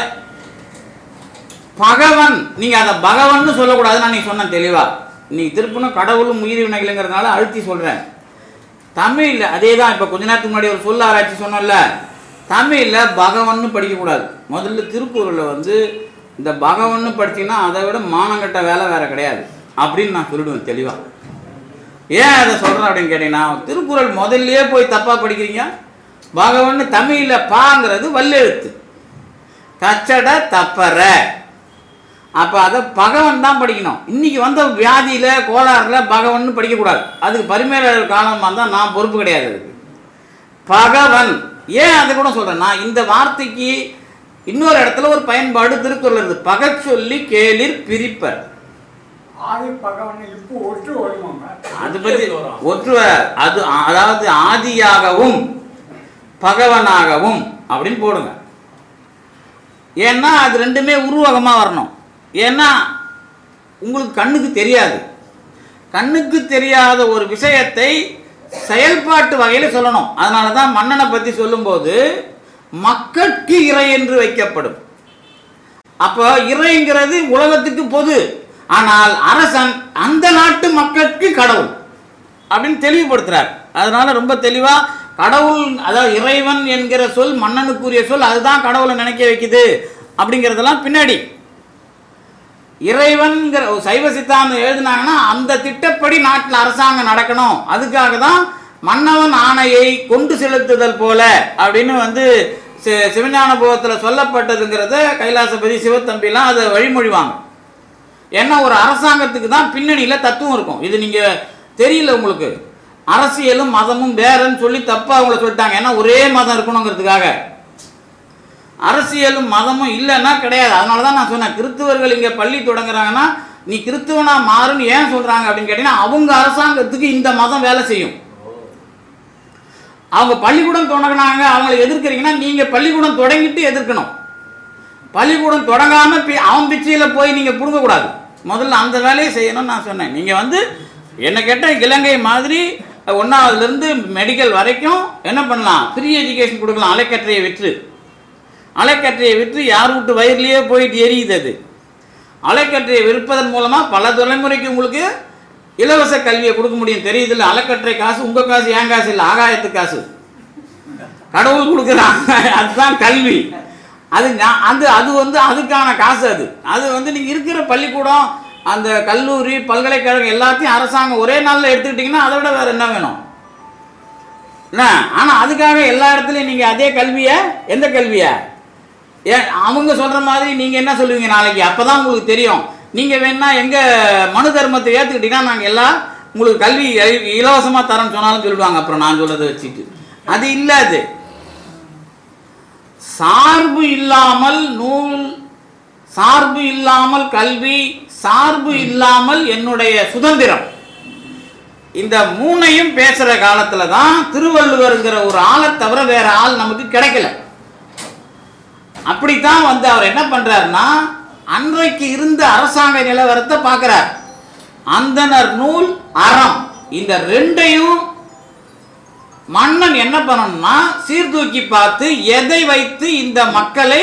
பகவன் நீங்க அதை பகவன்னு சொல்லக்கூடாதுன்னு நான் நீங்க சொன்னேன் தெளிவா இன்னைக்கு திருப்பணும் கடவுளும் உயிர் வினைகளுங்கிறதுனால அழுத்தி சொல்றேன் தமிழில் அதே தான் இப்போ கொஞ்ச நேரத்துக்கு முன்னாடி ஒரு சொல்ல ஆராய்ச்சி சொன்னோம்ல தமிழில் பகவன்னு படிக்கக்கூடாது முதல்ல திருக்குறளில் வந்து இந்த பகவன்னு படிச்சீங்கன்னா அதை விட மானங்கட்ட வேலை வேற கிடையாது அப்படின்னு நான் சொல்லிடுவேன் தெளிவாக ஏன் அதை சொல்கிறேன் அப்படின்னு கேட்டிங்கன்னா திருக்குறள் முதல்லயே போய் தப்பாக படிக்கிறீங்க பகவன்னு தமிழில் பாங்கிறது வல்லெழுத்து தச்சட தப்பற அப்போ அதை பகவன் தான் படிக்கணும் இன்னைக்கு வந்த வியாதியில் கோளாறுல பகவன் படிக்கக்கூடாது அதுக்கு பரிமேலர் காலமாக தான் நான் பொறுப்பு கிடையாது அதுக்கு பகவன் ஏன் அதை கூட சொல்கிறேன்னா இந்த வார்த்தைக்கு இன்னொரு இடத்துல ஒரு பயன்பாடு திருக்குறள் இருக்குது பகச்சொல்லி கேளிர் பிரிப்பர்
ஆதி பகவன் இப்போ ஒற்று வருவாங்க
அது பத்தி ஒற்றுவ அது அதாவது ஆதியாகவும் பகவனாகவும் அப்படின்னு போடுங்க ஏன்னா அது ரெண்டுமே உருவகமாக வரணும் ஏன்னா உங்களுக்கு கண்ணுக்கு தெரியாது கண்ணுக்கு தெரியாத ஒரு விஷயத்தை செயல்பாட்டு வகையில் சொல்லணும் அதனால தான் மன்னனை பற்றி சொல்லும்போது மக்கட்கு இறை என்று வைக்கப்படும் அப்போ இறைங்கிறது உலகத்துக்கு பொது ஆனால் அரசன் அந்த நாட்டு மக்களுக்கு கடவுள் அப்படின்னு தெளிவுபடுத்துறார் அதனால ரொம்ப தெளிவா கடவுள் அதாவது இறைவன் என்கிற சொல் மன்னனுக்குரிய சொல் அதுதான் கடவுளை நினைக்க வைக்குது அப்படிங்கிறதெல்லாம் பின்னாடி இறைவன்கிற ஒரு சைவ சித்தாந்தம் எழுதுனாங்கன்னா அந்த திட்டப்படி நாட்டில் அரசாங்கம் நடக்கணும் அதுக்காக தான் மன்னவன் ஆணையை கொண்டு செலுத்துதல் போல அப்படின்னு வந்து சி- சிவஞான போகத்தில் சொல்லப்பட்டதுங்கிறத கைலாசபதி சிவத்தம்பிலாம் அதை வழிமொழிவாங்க ஏன்னா ஒரு அரசாங்கத்துக்கு தான் பின்னணியில் தத்துவம் இருக்கும் இது நீங்கள் தெரியல உங்களுக்கு அரசியலும் மதமும் வேறன்னு சொல்லி தப்பாக அவங்கள சொல்லிட்டாங்க ஏன்னா ஒரே மதம் இருக்கணுங்கிறதுக்காக அரசியலும் மதமும் இல்லைன்னா கிடையாது அதனால தான் நான் சொன்னேன் கிறிஸ்துவர்கள் இங்கே பள்ளி தொடங்குறாங்கன்னா நீ கிறிஸ்துவனா மாறுன்னு ஏன் சொல்கிறாங்க அப்படின்னு கேட்டிங்கன்னா அவங்க அரசாங்கத்துக்கு இந்த மதம் வேலை செய்யும் அவங்க பள்ளிக்கூடம் தொடங்கினாங்க அவங்களை எதிர்க்கிறீங்கன்னா நீங்கள் பள்ளிக்கூடம் தொடங்கிட்டு எதிர்க்கணும் பள்ளிக்கூடம் தொடங்காமல் பி அவன் பிச்சையில் போய் நீங்கள் பிடுங்கக்கூடாது முதல்ல அந்த வேலையை செய்யணும்னு நான் சொன்னேன் நீங்கள் வந்து என்ன கேட்டால் இலங்கை மாதிரி ஒன்றாவதுலேருந்து மெடிக்கல் வரைக்கும் என்ன பண்ணலாம் ஃப்ரீ எஜுகேஷன் கொடுக்கலாம் அலைக்கற்றையை விற்று அலைக்கற்றையை விற்று யார் வீட்டு வயிறுலேயே போயிட்டு எரியுது அது அலைக்கற்றையை விற்பதன் மூலமாக பல தலைமுறைக்கு உங்களுக்கு இலவச கல்வியை கொடுக்க முடியும் தெரியுதுல்ல அலைக்கற்றை காசு உங்கள் காசு என் காசு இல்லை ஆகாயத்து காசு கடவுள் கொடுக்குறான் அதுதான் கல்வி அது ஞா- அது அது வந்து அதுக்கான காசு அது அது வந்து நீங்கள் இருக்கிற பள்ளிக்கூடம் அந்த கல்லூரி பல்கலைக்கழகம் எல்லாத்தையும் அரசாங்கம் ஒரே நாளில் எடுத்துக்கிட்டிங்கன்னா அதை விட வேறு என்ன வேணும் என்ன ஆனால் அதுக்காக எல்லா இடத்துலையும் நீங்கள் அதே கல்வியை எந்த கல்வியை ஏன் அவங்க சொல்கிற மாதிரி நீங்கள் என்ன சொல்லுவீங்க நாளைக்கு அப்போ தான் உங்களுக்கு தெரியும் நீங்கள் வேணா எங்கள் மனு தர்மத்தை ஏற்றுக்கிட்டீங்கன்னா நாங்கள் எல்லாம் உங்களுக்கு கல்வி இலவசமாக தரோன்னு சொன்னாலும் சொல்லிடுவாங்க அப்புறம் நான் சொல்கிறத வச்சுட்டு அது இல்லை அது சார்பு இல்லாமல் நூல் சார்பு இல்லாமல் கல்வி சார்பு இல்லாமல் என்னுடைய சுதந்திரம் இந்த மூணையும் பேசுற காலத்துல தான் திருவள்ளுவருங்கிற ஒரு ஆளை தவிர வேற ஆள் நமக்கு கிடைக்கல அப்படித்தான் வந்து அவர் என்ன பண்றாருன்னா அன்றைக்கு இருந்த அரசாங்க நிலவரத்தை பார்க்கிறார் அந்தனர் நூல் அறம் இந்த ரெண்டையும் மன்னன் என்ன பண்ணணும்னா சீர்தூக்கி பார்த்து எதை வைத்து இந்த மக்களை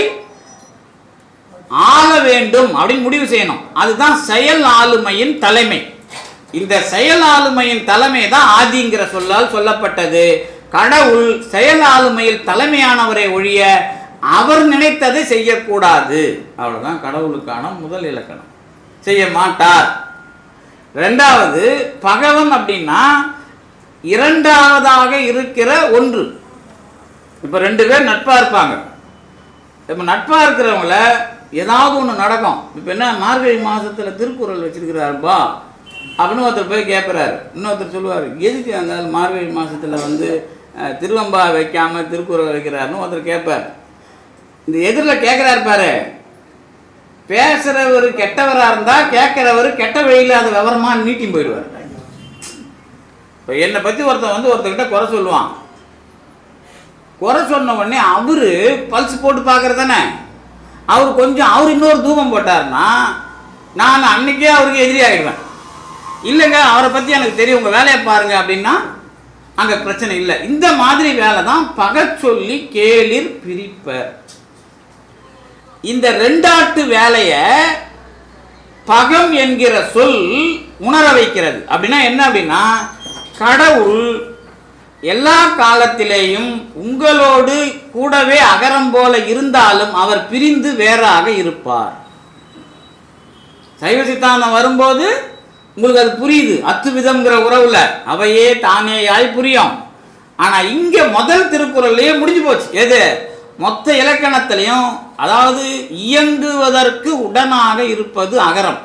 ஆள வேண்டும் அப்படின்னு முடிவு செய்யணும் அதுதான் செயல் ஆளுமையின் தலைமை இந்த செயல் ஆளுமையின் தலைமை தான் ஆதிங்கிற சொல்லால் சொல்லப்பட்டது கடவுள் செயல் ஆளுமையில் தலைமையானவரை ஒழிய அவர் நினைத்ததை செய்யக்கூடாது அவ்வளவுதான் கடவுளுக்கான முதல் இலக்கணம் செய்ய மாட்டார் ரெண்டாவது பகவன் அப்படின்னா இரண்டாவதாக இருக்கிற ஒன்று இப்போ ரெண்டு பேர் நட்பாக இருப்பாங்க இப்போ நட்பாக இருக்கிறவங்கள ஏதாவது ஒன்று நடக்கும் இப்போ என்ன மார்கழி மாதத்தில் திருக்குறள் வச்சிருக்கிறாருப்பா அப்படின்னு ஒருத்தர் போய் கேட்குறாரு இன்னொருத்தர் சொல்லுவார் எதுக்கு அந்த ஆள் மார்கழி மாதத்தில் வந்து அஹ், திருவம்பா வைக்காமல் திருக்குறள் வைக்கிறாருன்னு ஒருத்தர் கேட்பார் இந்த எதிரில் கேட்குறாரு பாரு பேசுகிறவர் கெட்டவராக இருந்தால் கேட்குறவர் கெட்ட வழியில் அது விவரமாக நீட்டி போயிடுவார் இப்போ என்னை பற்றி ஒருத்தன் வந்து ஒருத்தர்கிட்ட குறை சொல்லுவான் குறை சொன்ன உடனே அவரு பல்ஸ் போட்டு பார்க்கறது தானே அவர் கொஞ்சம் அவர் இன்னொரு தூபம் போட்டாருன்னா நான் அன்னைக்கே அவருக்கு எதிரி ஆகிடுவேன் இல்லைங்க அவரை பற்றி எனக்கு தெரியும் உங்கள் வேலையை பாருங்க அப்படின்னா அங்கே பிரச்சனை இல்லை இந்த மாதிரி வேலை தான் பகச்சொல்லி கேளிர் பிரிப்பர் இந்த ரெண்டாட்டு வேலையை பகம் என்கிற சொல் உணர வைக்கிறது அப்படின்னா என்ன அப்படின்னா கடவுள் எல்லா காலத்திலேயும் உங்களோடு கூடவே அகரம் போல இருந்தாலும் அவர் பிரிந்து வேறாக இருப்பார் சைவ சித்தாந்தம் வரும்போது உங்களுக்கு அது புரியுது அத்துவிதம்ங்கிற உறவுல அவையே தானேயாய் புரியும் ஆனா இங்க முதல் திருக்குறள்லயே முடிஞ்சு போச்சு எது மொத்த இலக்கணத்திலையும் அதாவது இயங்குவதற்கு உடனாக இருப்பது அகரம்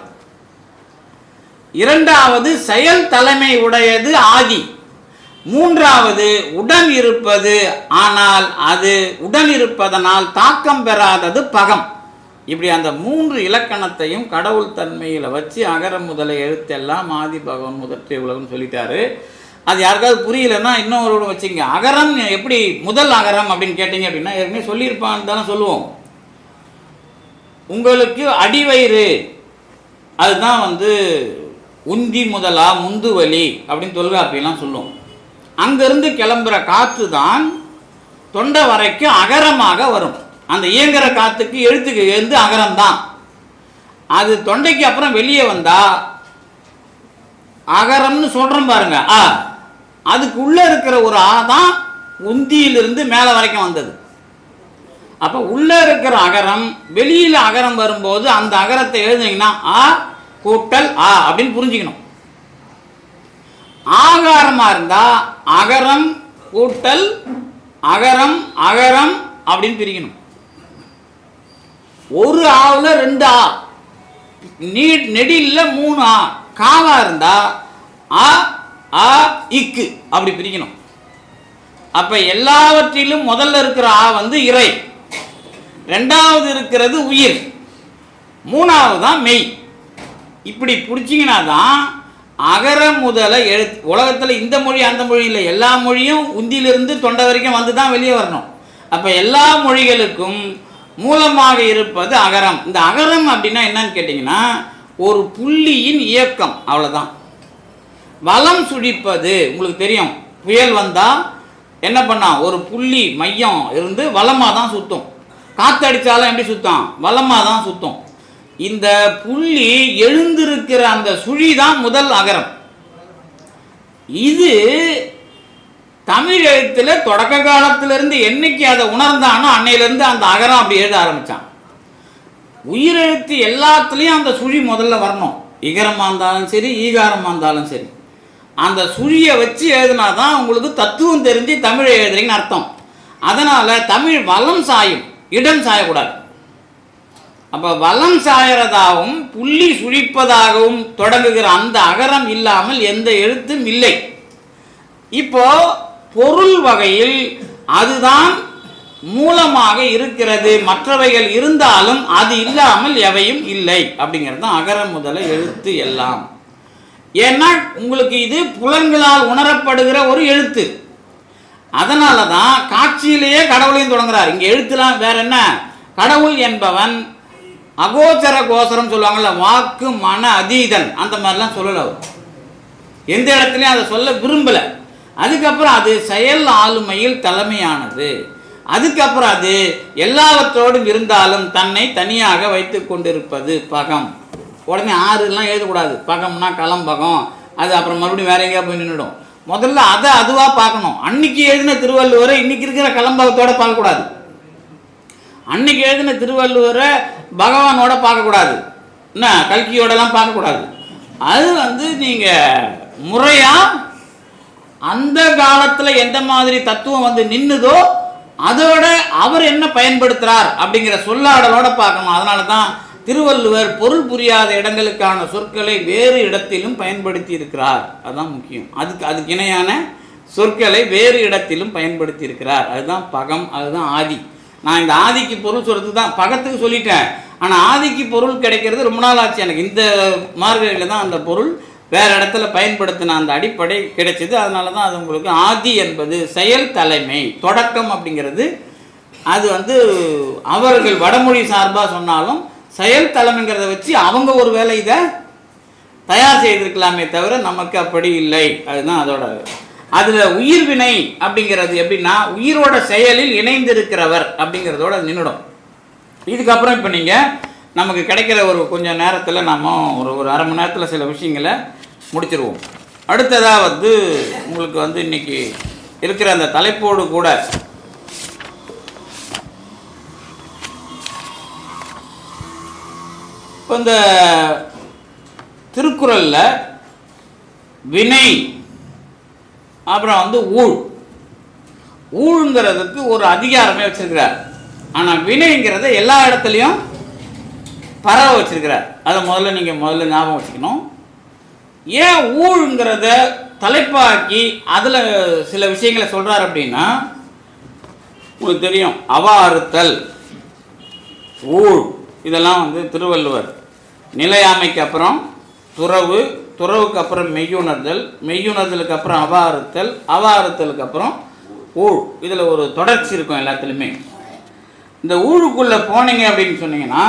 இரண்டாவது செயல் தலைமை உடையது ஆதி மூன்றாவது உடன் இருப்பது ஆனால் அது உடன் இருப்பதனால் தாக்கம் பெறாதது பகம் இப்படி அந்த மூன்று இலக்கணத்தையும் கடவுள் தன்மையில் வச்சு அகரம் முதல எழுத்தெல்லாம் ஆதி பகவன் முதற்றை உலகம்னு சொல்லிட்டாரு அது யாருக்காவது புரியலன்னா இன்னொரு வச்சுங்க அகரம் எப்படி முதல் அகரம் அப்படின்னு கேட்டீங்க அப்படின்னா ஏற்கனவே சொல்லியிருப்பான்னு தானே சொல்லுவோம் உங்களுக்கு அடிவயிறு அதுதான் வந்து உந்தி முதலா முந்துவலி அப்படின்னு தொல்காப்பியெல்லாம் சொல்லும் அங்கிருந்து கிளம்புற காற்று தான் தொண்டை வரைக்கும் அகரமாக வரும் அந்த இயங்குற காத்துக்கு எழுத்துக்கு எழுந்து அகரம் தான் அது தொண்டைக்கு அப்புறம் வெளியே வந்தா அகரம்னு சொல்றோம் பாருங்க ஆ அதுக்கு உள்ள இருக்கிற ஒரு ஆ தான் உந்தியிலிருந்து மேலே வரைக்கும் வந்தது அப்போ உள்ள இருக்கிற அகரம் வெளியில அகரம் வரும்போது அந்த அகரத்தை எழுதுனீங்கன்னா ஆ கூட்டல் ஆ அப்படின்னு புரிஞ்சுக்கணும் ஆகாரமா இருந்தா அகரம் கூட்டல் அகரம் அகரம் அப்படின்னு பிரிக்கணும் ஒரு ஆவுல ரெண்டு ஆ நீ நெடில்ல மூணு ஆ காவா இருந்தா அ ஆ இக்கு அப்படி பிரிக்கணும் அப்ப எல்லாவற்றிலும் முதல்ல இருக்கிற ஆ வந்து இறை ரெண்டாவது இருக்கிறது உயிர் மூணாவது தான் மெய் இப்படி பிடிச்சிங்கன்னா தான் அகர முதல எழுத்து உலகத்தில் இந்த மொழி அந்த மொழி இல்லை எல்லா மொழியும் உந்தியிலிருந்து தொண்டை வரைக்கும் வந்து தான் வெளியே வரணும் அப்போ எல்லா மொழிகளுக்கும் மூலமாக இருப்பது அகரம் இந்த அகரம் அப்படின்னா என்னன்னு கேட்டிங்கன்னா ஒரு புள்ளியின் இயக்கம் அவ்வளோதான் வலம் சுழிப்பது உங்களுக்கு தெரியும் புயல் வந்தால் என்ன பண்ணா ஒரு புள்ளி மையம் இருந்து வலமாக தான் சுற்றும் காத்தடிச்சாலும் எப்படி சுத்தம் வலமாக தான் சுற்றும் இந்த புள்ளி எழுந்திருக்கிற அந்த சுழி தான் முதல் அகரம் இது தமிழ் எழுத்துல தொடக்க காலத்திலிருந்து என்னைக்கு அதை உணர்ந்தானோ அன்னையிலிருந்து அந்த அகரம் அப்படி எழுத ஆரம்பிச்சான் உயிரெழுத்து எல்லாத்துலேயும் அந்த சுழி முதல்ல வரணும் இகரமாக இருந்தாலும் சரி ஈகாரமாக இருந்தாலும் சரி அந்த சுழியை வச்சு எழுதினா தான் உங்களுக்கு தத்துவம் தெரிஞ்சு தமிழ் எழுதுறீங்கன்னு அர்த்தம் அதனால் தமிழ் வலம் சாயும் இடம் சாயக்கூடாது அப்போ வலம் சாயறதாகவும் புள்ளி சுழிப்பதாகவும் தொடங்குகிற அந்த அகரம் இல்லாமல் எந்த எழுத்தும் இல்லை இப்போ பொருள் வகையில் அதுதான் மூலமாக இருக்கிறது மற்றவைகள் இருந்தாலும் அது இல்லாமல் எவையும் இல்லை அப்படிங்கிறது தான் அகரம் முதல எழுத்து எல்லாம் ஏன்னா உங்களுக்கு இது புலன்களால் உணரப்படுகிற ஒரு எழுத்து அதனால தான் காட்சியிலேயே கடவுளையும் தொடங்குறார் இங்கே எழுத்துலாம் வேற என்ன கடவுள் என்பவன் அகோச்சர கோசரம் சொல்லுவாங்கல்ல வாக்கு மன அதீதன் அந்த மாதிரிலாம் சொல்லல அவர் எந்த இடத்துலையும் அதை சொல்ல விரும்பலை அதுக்கப்புறம் அது செயல் ஆளுமையில் தலைமையானது அதுக்கப்புறம் அது எல்லாவற்றோடும் இருந்தாலும் தன்னை தனியாக வைத்து கொண்டிருப்பது பகம் உடனே ஆறுலாம் எழுதக்கூடாது பகம்னா களம்பகம் அது அப்புறம் மறுபடியும் வேற எங்கேயா போய் நின்றுடும் முதல்ல அதை அதுவாக பார்க்கணும் அன்னைக்கு எழுதின திருவள்ளுவரை இன்னைக்கு இருக்கிற களம்பகத்தோட பார்க்கக்கூடாது அன்னைக்கு எழுதின திருவள்ளுவரை பகவானோட பார்க்கக்கூடாது என்ன கல்கியோடலாம் பார்க்கக்கூடாது அது வந்து நீங்கள் முறையாக அந்த காலத்தில் எந்த மாதிரி தத்துவம் வந்து நின்னுதோ அதோட அவர் என்ன பயன்படுத்துகிறார் அப்படிங்கிற சொல்லாடலோட பார்க்கணும் அதனால தான் திருவள்ளுவர் பொருள் புரியாத இடங்களுக்கான சொற்களை வேறு இடத்திலும் பயன்படுத்தி இருக்கிறார் அதுதான் முக்கியம் அதுக்கு அதுக்கு இணையான சொற்களை வேறு இடத்திலும் பயன்படுத்தி இருக்கிறார் அதுதான் பகம் அதுதான் ஆதி நான் இந்த ஆதிக்கு பொருள் சொல்கிறது தான் பகத்துக்கு சொல்லிட்டேன் ஆனால் ஆதிக்கு பொருள் கிடைக்கிறது ரொம்ப நாள் ஆச்சு எனக்கு இந்த மார்கழியில் தான் அந்த பொருள் வேறு இடத்துல பயன்படுத்தின அந்த அடிப்படை கிடைச்சது அதனால தான் அது உங்களுக்கு ஆதி என்பது செயல் தலைமை தொடக்கம் அப்படிங்கிறது அது வந்து அவர்கள் வடமொழி சார்பாக சொன்னாலும் செயல் தலைமைங்கிறத வச்சு அவங்க ஒரு வேலை இதை தயார் செய்திருக்கலாமே தவிர நமக்கு அப்படி இல்லை அதுதான் அதோட அதில் உயிர்வினை அப்படிங்கிறது எப்படின்னா உயிரோட செயலில் இணைந்திருக்கிறவர் அப்படிங்கிறதோட அது நின்றுடும் இதுக்கப்புறம் இப்போ நீங்கள் நமக்கு கிடைக்கிற ஒரு கொஞ்சம் நேரத்தில் நம்ம ஒரு ஒரு அரை மணி நேரத்தில் சில விஷயங்களை முடிச்சிருவோம் அடுத்ததாக வந்து உங்களுக்கு வந்து இன்னைக்கு இருக்கிற அந்த தலைப்போடு கூட இப்போ இந்த திருக்குறளில் வினை அப்புறம் வந்து ஊழ் ஊழுங்கிறதுக்கு ஒரு அதிகாரமே வச்சிருக்கிறார் ஆனால் வினைங்கிறத எல்லா இடத்துலையும் பரவ வச்சிருக்கிறார் அதை முதல்ல நீங்கள் முதல்ல ஞாபகம் வச்சுக்கணும் ஏன் ஊழுங்கிறத தலைப்பாக்கி அதில் சில விஷயங்களை சொல்கிறார் அப்படின்னா உங்களுக்கு தெரியும் அவா அறுத்தல் ஊழ் இதெல்லாம் வந்து திருவள்ளுவர் நிலையாமைக்கு அப்புறம் துறவு துறவுக்கு அப்புறம் மெய்யுணர்தல் மெய்யுணர்தலுக்கு அப்புறம் அவா அறுத்தல் அவா அறுத்தலுக்கு அப்புறம் ஊழ் இதில் ஒரு தொடர்ச்சி இருக்கும் எல்லாத்துலேயுமே இந்த ஊழுக்குள்ளே போனீங்க அப்படின்னு சொன்னீங்கன்னா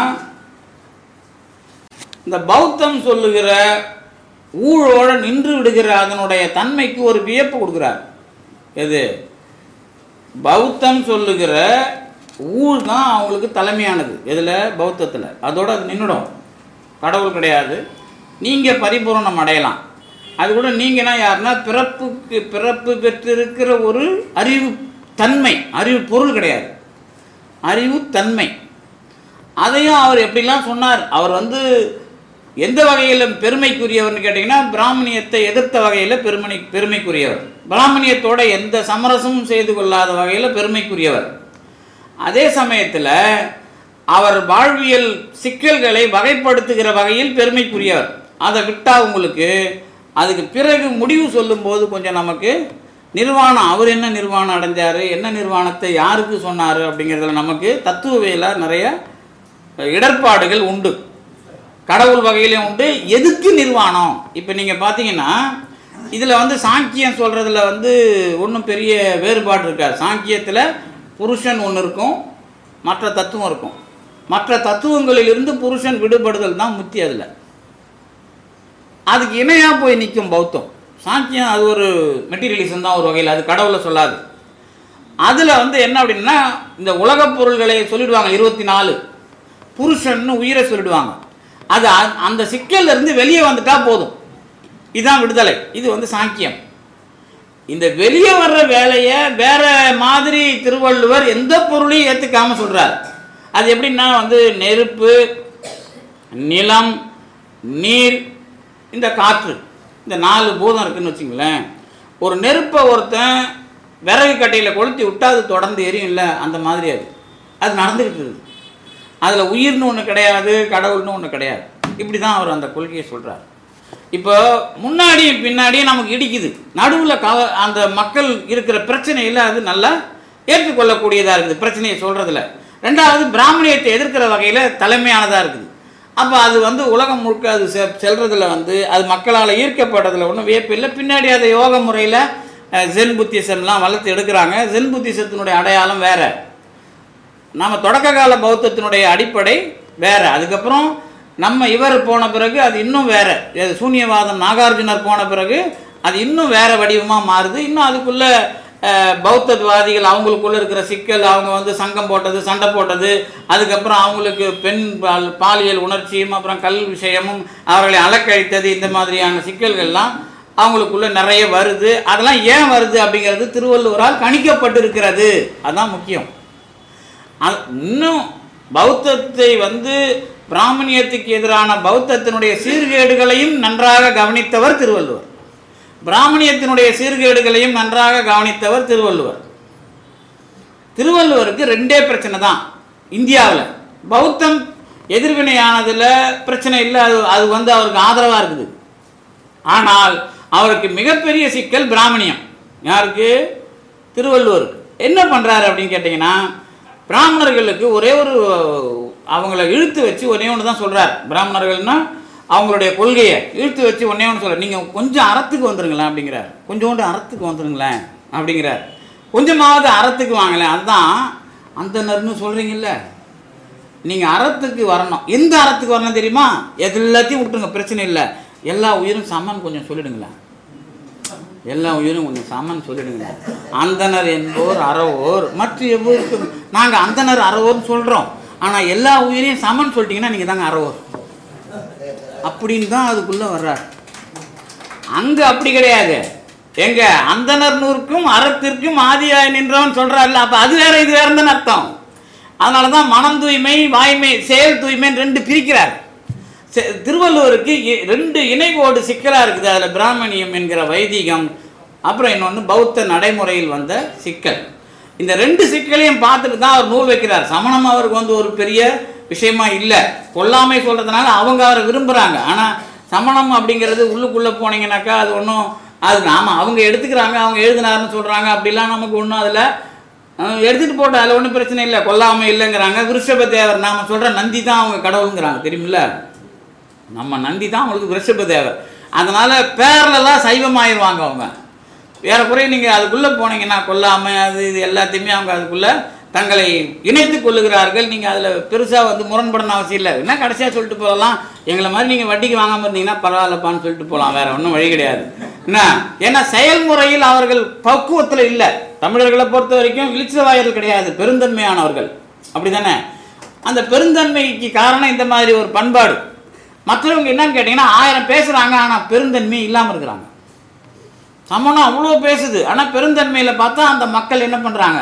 இந்த பௌத்தம் சொல்லுகிற ஊழோட நின்று விடுகிற அதனுடைய தன்மைக்கு ஒரு வியப்பு கொடுக்குறார் எது பௌத்தம் சொல்லுகிற ஊழ் தான் அவங்களுக்கு தலைமையானது எதில் பௌத்தத்தில் அதோட அது நின்றுடும் கடவுள் கிடையாது நீங்கள் பரிபூரணம் அடையலாம் அது கூட நீங்கன்னா யாருன்னா பிறப்புக்கு பிறப்பு பெற்றிருக்கிற ஒரு அறிவு தன்மை அறிவு பொருள் கிடையாது அறிவு தன்மை அதையும் அவர் எப்படிலாம் சொன்னார் அவர் வந்து எந்த வகையில் பெருமைக்குரியவர்னு கேட்டிங்கன்னா பிராமணியத்தை எதிர்த்த வகையில் பெருமணி பெருமைக்குரியவர் பிராமணியத்தோட எந்த சமரசமும் செய்து கொள்ளாத வகையில் பெருமைக்குரியவர் அதே சமயத்தில் அவர் வாழ்வியல் சிக்கல்களை வகைப்படுத்துகிற வகையில் பெருமைக்குரியவர் அதை விட்டா உங்களுக்கு அதுக்கு பிறகு முடிவு சொல்லும்போது கொஞ்சம் நமக்கு நிர்வாணம் அவர் என்ன நிர்வாணம் அடைஞ்சாரு என்ன நிர்வாணத்தை யாருக்கு சொன்னார் அப்படிங்கிறதுல நமக்கு தத்துவவியல நிறைய இடர்பாடுகள் உண்டு கடவுள் வகையிலும் உண்டு எதுக்கு நிர்வாணம் இப்போ நீங்கள் பார்த்தீங்கன்னா இதில் வந்து சாங்கியம் சொல்கிறதுல வந்து ஒன்றும் பெரிய வேறுபாடு இருக்காது சாங்கியத்தில் புருஷன் ஒன்று இருக்கும் மற்ற தத்துவம் இருக்கும் மற்ற தத்துவங்களிலிருந்து புருஷன் விடுபடுதல் தான் முத்தி அதில் அதுக்கு இணையாக போய் நிற்கும் பௌத்தம் சாங்கியம் அது ஒரு மெட்டீரியலிசம் தான் ஒரு வகையில் அது கடவுளை சொல்லாது அதில் வந்து என்ன அப்படின்னா இந்த உலகப் பொருள்களை சொல்லிடுவாங்க இருபத்தி நாலு புருஷன்னு உயிரை சொல்லிடுவாங்க அது அ- அந்த சிக்கல்ல இருந்து வெளியே வந்துட்டா போதும் இதுதான் விடுதலை இது வந்து சாங்கியம் இந்த வெளியே வர்ற வேலையை வேற மாதிரி திருவள்ளுவர் எந்த பொருளையும் ஏற்றுக்காம சொல்றார் அது எப்படின்னா வந்து நெருப்பு நிலம் நீர் இந்த காற்று இந்த நாலு பூதம் இருக்குன்னு வச்சுங்களேன் ஒரு நெருப்பை ஒருத்தன் விறகு கட்டையில் கொளுத்தி விட்டா அது தொடர்ந்து எரியும்ல அந்த மாதிரி அது அது நடந்துக்கிட்டு இருக்குது அதில் உயிர்னு ஒன்று கிடையாது கடவுள்னு ஒன்று கிடையாது இப்படி தான் அவர் அந்த கொள்கையை சொல்கிறார் இப்போ முன்னாடியும் பின்னாடியும் நமக்கு இடிக்குது நடுவில் கவ அந்த மக்கள் இருக்கிற பிரச்சனையில் அது நல்லா ஏற்றுக்கொள்ளக்கூடியதாக இருக்குது பிரச்சனையை சொல்கிறதுல ரெண்டாவது பிராமணியத்தை எதிர்க்கிற வகையில் தலைமையானதாக இருக்குது அப்போ அது வந்து உலகம் முழுக்க அது செ செல்றதுல வந்து அது மக்களால் ஈர்க்கப்படுறதுல ஒன்றும் வியப்பு இல்லை பின்னாடி அதை யோக முறையில் ஜென் புத்திசம்லாம் வளர்த்து எடுக்கிறாங்க ஜென் புத்திசத்தினுடைய அடையாளம் வேற நம்ம தொடக்க கால பௌத்தத்தினுடைய அடிப்படை வேற அதுக்கப்புறம் நம்ம இவர் போன பிறகு அது இன்னும் வேற இது சூன்யவாதம் நாகார்ஜுனர் போன பிறகு அது இன்னும் வேற வடிவமாக மாறுது இன்னும் அதுக்குள்ள அஹ், பௌத்தவாதிகள் அவங்களுக்குள்ள இருக்கிற சிக்கல் அவங்க வந்து சங்கம் போட்டது சண்டை போட்டது அதுக்கப்புறம் அவங்களுக்கு பெண் பால் பாலியல் உணர்ச்சியும் அப்புறம் கல் விஷயமும் அவர்களை அலக்கழித்தது இந்த மாதிரியான சிக்கல்கள்லாம் அவங்களுக்குள்ள நிறைய வருது அதெல்லாம் ஏன் வருது அப்படிங்கிறது திருவள்ளுவரால் கணிக்கப்பட்டிருக்கிறது அதுதான் முக்கியம் அது- இன்னும் பௌத்தத்தை வந்து பிராமணியத்துக்கு எதிரான பௌத்தத்தினுடைய சீர்கேடுகளையும் நன்றாக கவனித்தவர் திருவள்ளுவர் பிராமணியத்தினுடைய சீர்கேடுகளையும் நன்றாக கவனித்தவர் திருவள்ளுவர் திருவள்ளுவருக்கு ரெண்டே பிரச்சனை தான் இந்தியாவில் பௌத்தம் எதிர்வினையானதில் பிரச்சனை இல்லை அது அது வந்து அவருக்கு ஆதரவாக இருக்குது ஆனால் அவருக்கு மிகப்பெரிய சிக்கல் பிராமணியம் யாருக்கு திருவள்ளுவருக்கு என்ன பண்ணுறாரு அப்படின்னு கேட்டிங்கன்னா பிராமணர்களுக்கு ஒரே ஒரு அவங்கள இழுத்து வச்சு ஒரே ஒன்று தான் சொல்கிறார் பிராமணர்கள்னா அவங்களுடைய கொள்கையை இழுத்து வச்சு ஒன்றே ஒன்று சொல்கிறார் நீங்கள் கொஞ்சம் அறத்துக்கு வந்துருங்களேன் அப்படிங்கிறார் கொஞ்சோண்டு அறத்துக்கு வந்துருங்களேன் அப்படிங்கிறார் கொஞ்சமாவது அறத்துக்கு வாங்களேன் அதுதான் அந்தனர்னு சொல்கிறீங்கல்ல நீங்கள் அறத்துக்கு வரணும் எந்த அறத்துக்கு வரணும் தெரியுமா எல்லாத்தையும் விட்டுருங்க பிரச்சனை இல்லை எல்லா உயிரும் சமன் கொஞ்சம் சொல்லிடுங்களேன் எல்லா உயிரும் கொஞ்சம் சமன் சொல்லிடுங்களேன் அந்தனர் என்போர் அறவோர் மற்ற எவ்வளோக்கும் நாங்கள் அந்தனர் அறவோர்னு சொல்கிறோம் ஆனால் எல்லா உயிரையும் சமன் சொல்லிட்டீங்கன்னா நீங்கள் தாங்க அறவோர் அப்படின்னு தான் அதுக்குள்ளே வர்றார் அங்கே அப்படி கிடையாது எங்க அந்தனர் நூறுக்கும் அறத்திற்கும் ஆதியாய் நின்றவன் சொல்றாருல்ல அப்ப அது வேற இது வேற தானே அர்த்தம் அதனால தான் மனம் தூய்மை வாய்மை செயல் தூய்மைன்னு ரெண்டு பிரிக்கிறார் செ- திருவள்ளுவருக்கு இ- ரெண்டு இணைகோடு சிக்கலா இருக்குது அதுல பிராமணியம் என்கிற வைதிகம் அப்புறம் இன்னொன்று பௌத்த நடைமுறையில் வந்த சிக்கல் இந்த ரெண்டு சிக்கலையும் பார்த்துட்டு தான் அவர் நூல் வைக்கிறார் சமணம் அவருக்கு வந்து ஒரு பெரிய விஷயமா இல்லை கொல்லாமை சொல்றதுனால அவங்க அவரை விரும்புறாங்க ஆனா சமணம் அப்படிங்கிறது உள்ளுக்குள்ள போனீங்கன்னாக்கா அது ஒன்றும் அது நாம அவங்க எடுத்துக்கிறாங்க அவங்க எழுதினாருன்னு சொல்றாங்க அப்படிலாம் நமக்கு ஒன்றும் அதில் அஹ் எடுத்துட்டு போட்ட அதில் ஒன்றும் பிரச்சனை இல்லை கொல்லாமை இல்லைங்கிறாங்க விருஷப தேவர் நாம சொல்ற நந்தி தான் அவங்க கடவுளுங்கிறாங்க தெரியுமில்ல நம்ம நந்தி தான் அவங்களுக்கு விருஷப தேவர் அதனால பேர்லலாம் சைவமாயிருவாங்க அவங்க வேற குறை நீங்கள் அதுக்குள்ளே போனீங்கன்னா கொல்லாமை அது இது எல்லாத்தையுமே அவங்க அதுக்குள்ளே தங்களை இணைத்துக் கொள்ளுகிறார்கள் நீங்கள் அதில் பெருசாக வந்து முரண்படணும் அவசியம் இல்லை என்ன கடைசியாக சொல்லிட்டு போகலாம் எங்களை மாதிரி நீங்கள் வட்டிக்கு வாங்காமல் இருந்தீங்கன்னா பரவாயில்லப்பான்னு சொல்லிட்டு போகலாம் வேற ஒன்றும் வழி கிடையாது என்ன ஏன்னா செயல்முறையில் அவர்கள் பக்குவத்தில் இல்லை தமிழர்களை பொறுத்த வரைக்கும் இளிச்சவாயர்கள் கிடையாது பெருந்தன்மையானவர்கள் அப்படி தானே அந்த பெருந்தன்மைக்கு காரணம் இந்த மாதிரி ஒரு பண்பாடு மற்றவங்க என்னன்னு கேட்டிங்கன்னா ஆயிரம் பேசுகிறாங்க ஆனால் பெருந்தன்மை இல்லாமல் இருக்கிறாங்க சமணம் அவ்வளோ பேசுது ஆனால் பெருந்தன்மையில் பார்த்தா அந்த மக்கள் என்ன பண்ணுறாங்க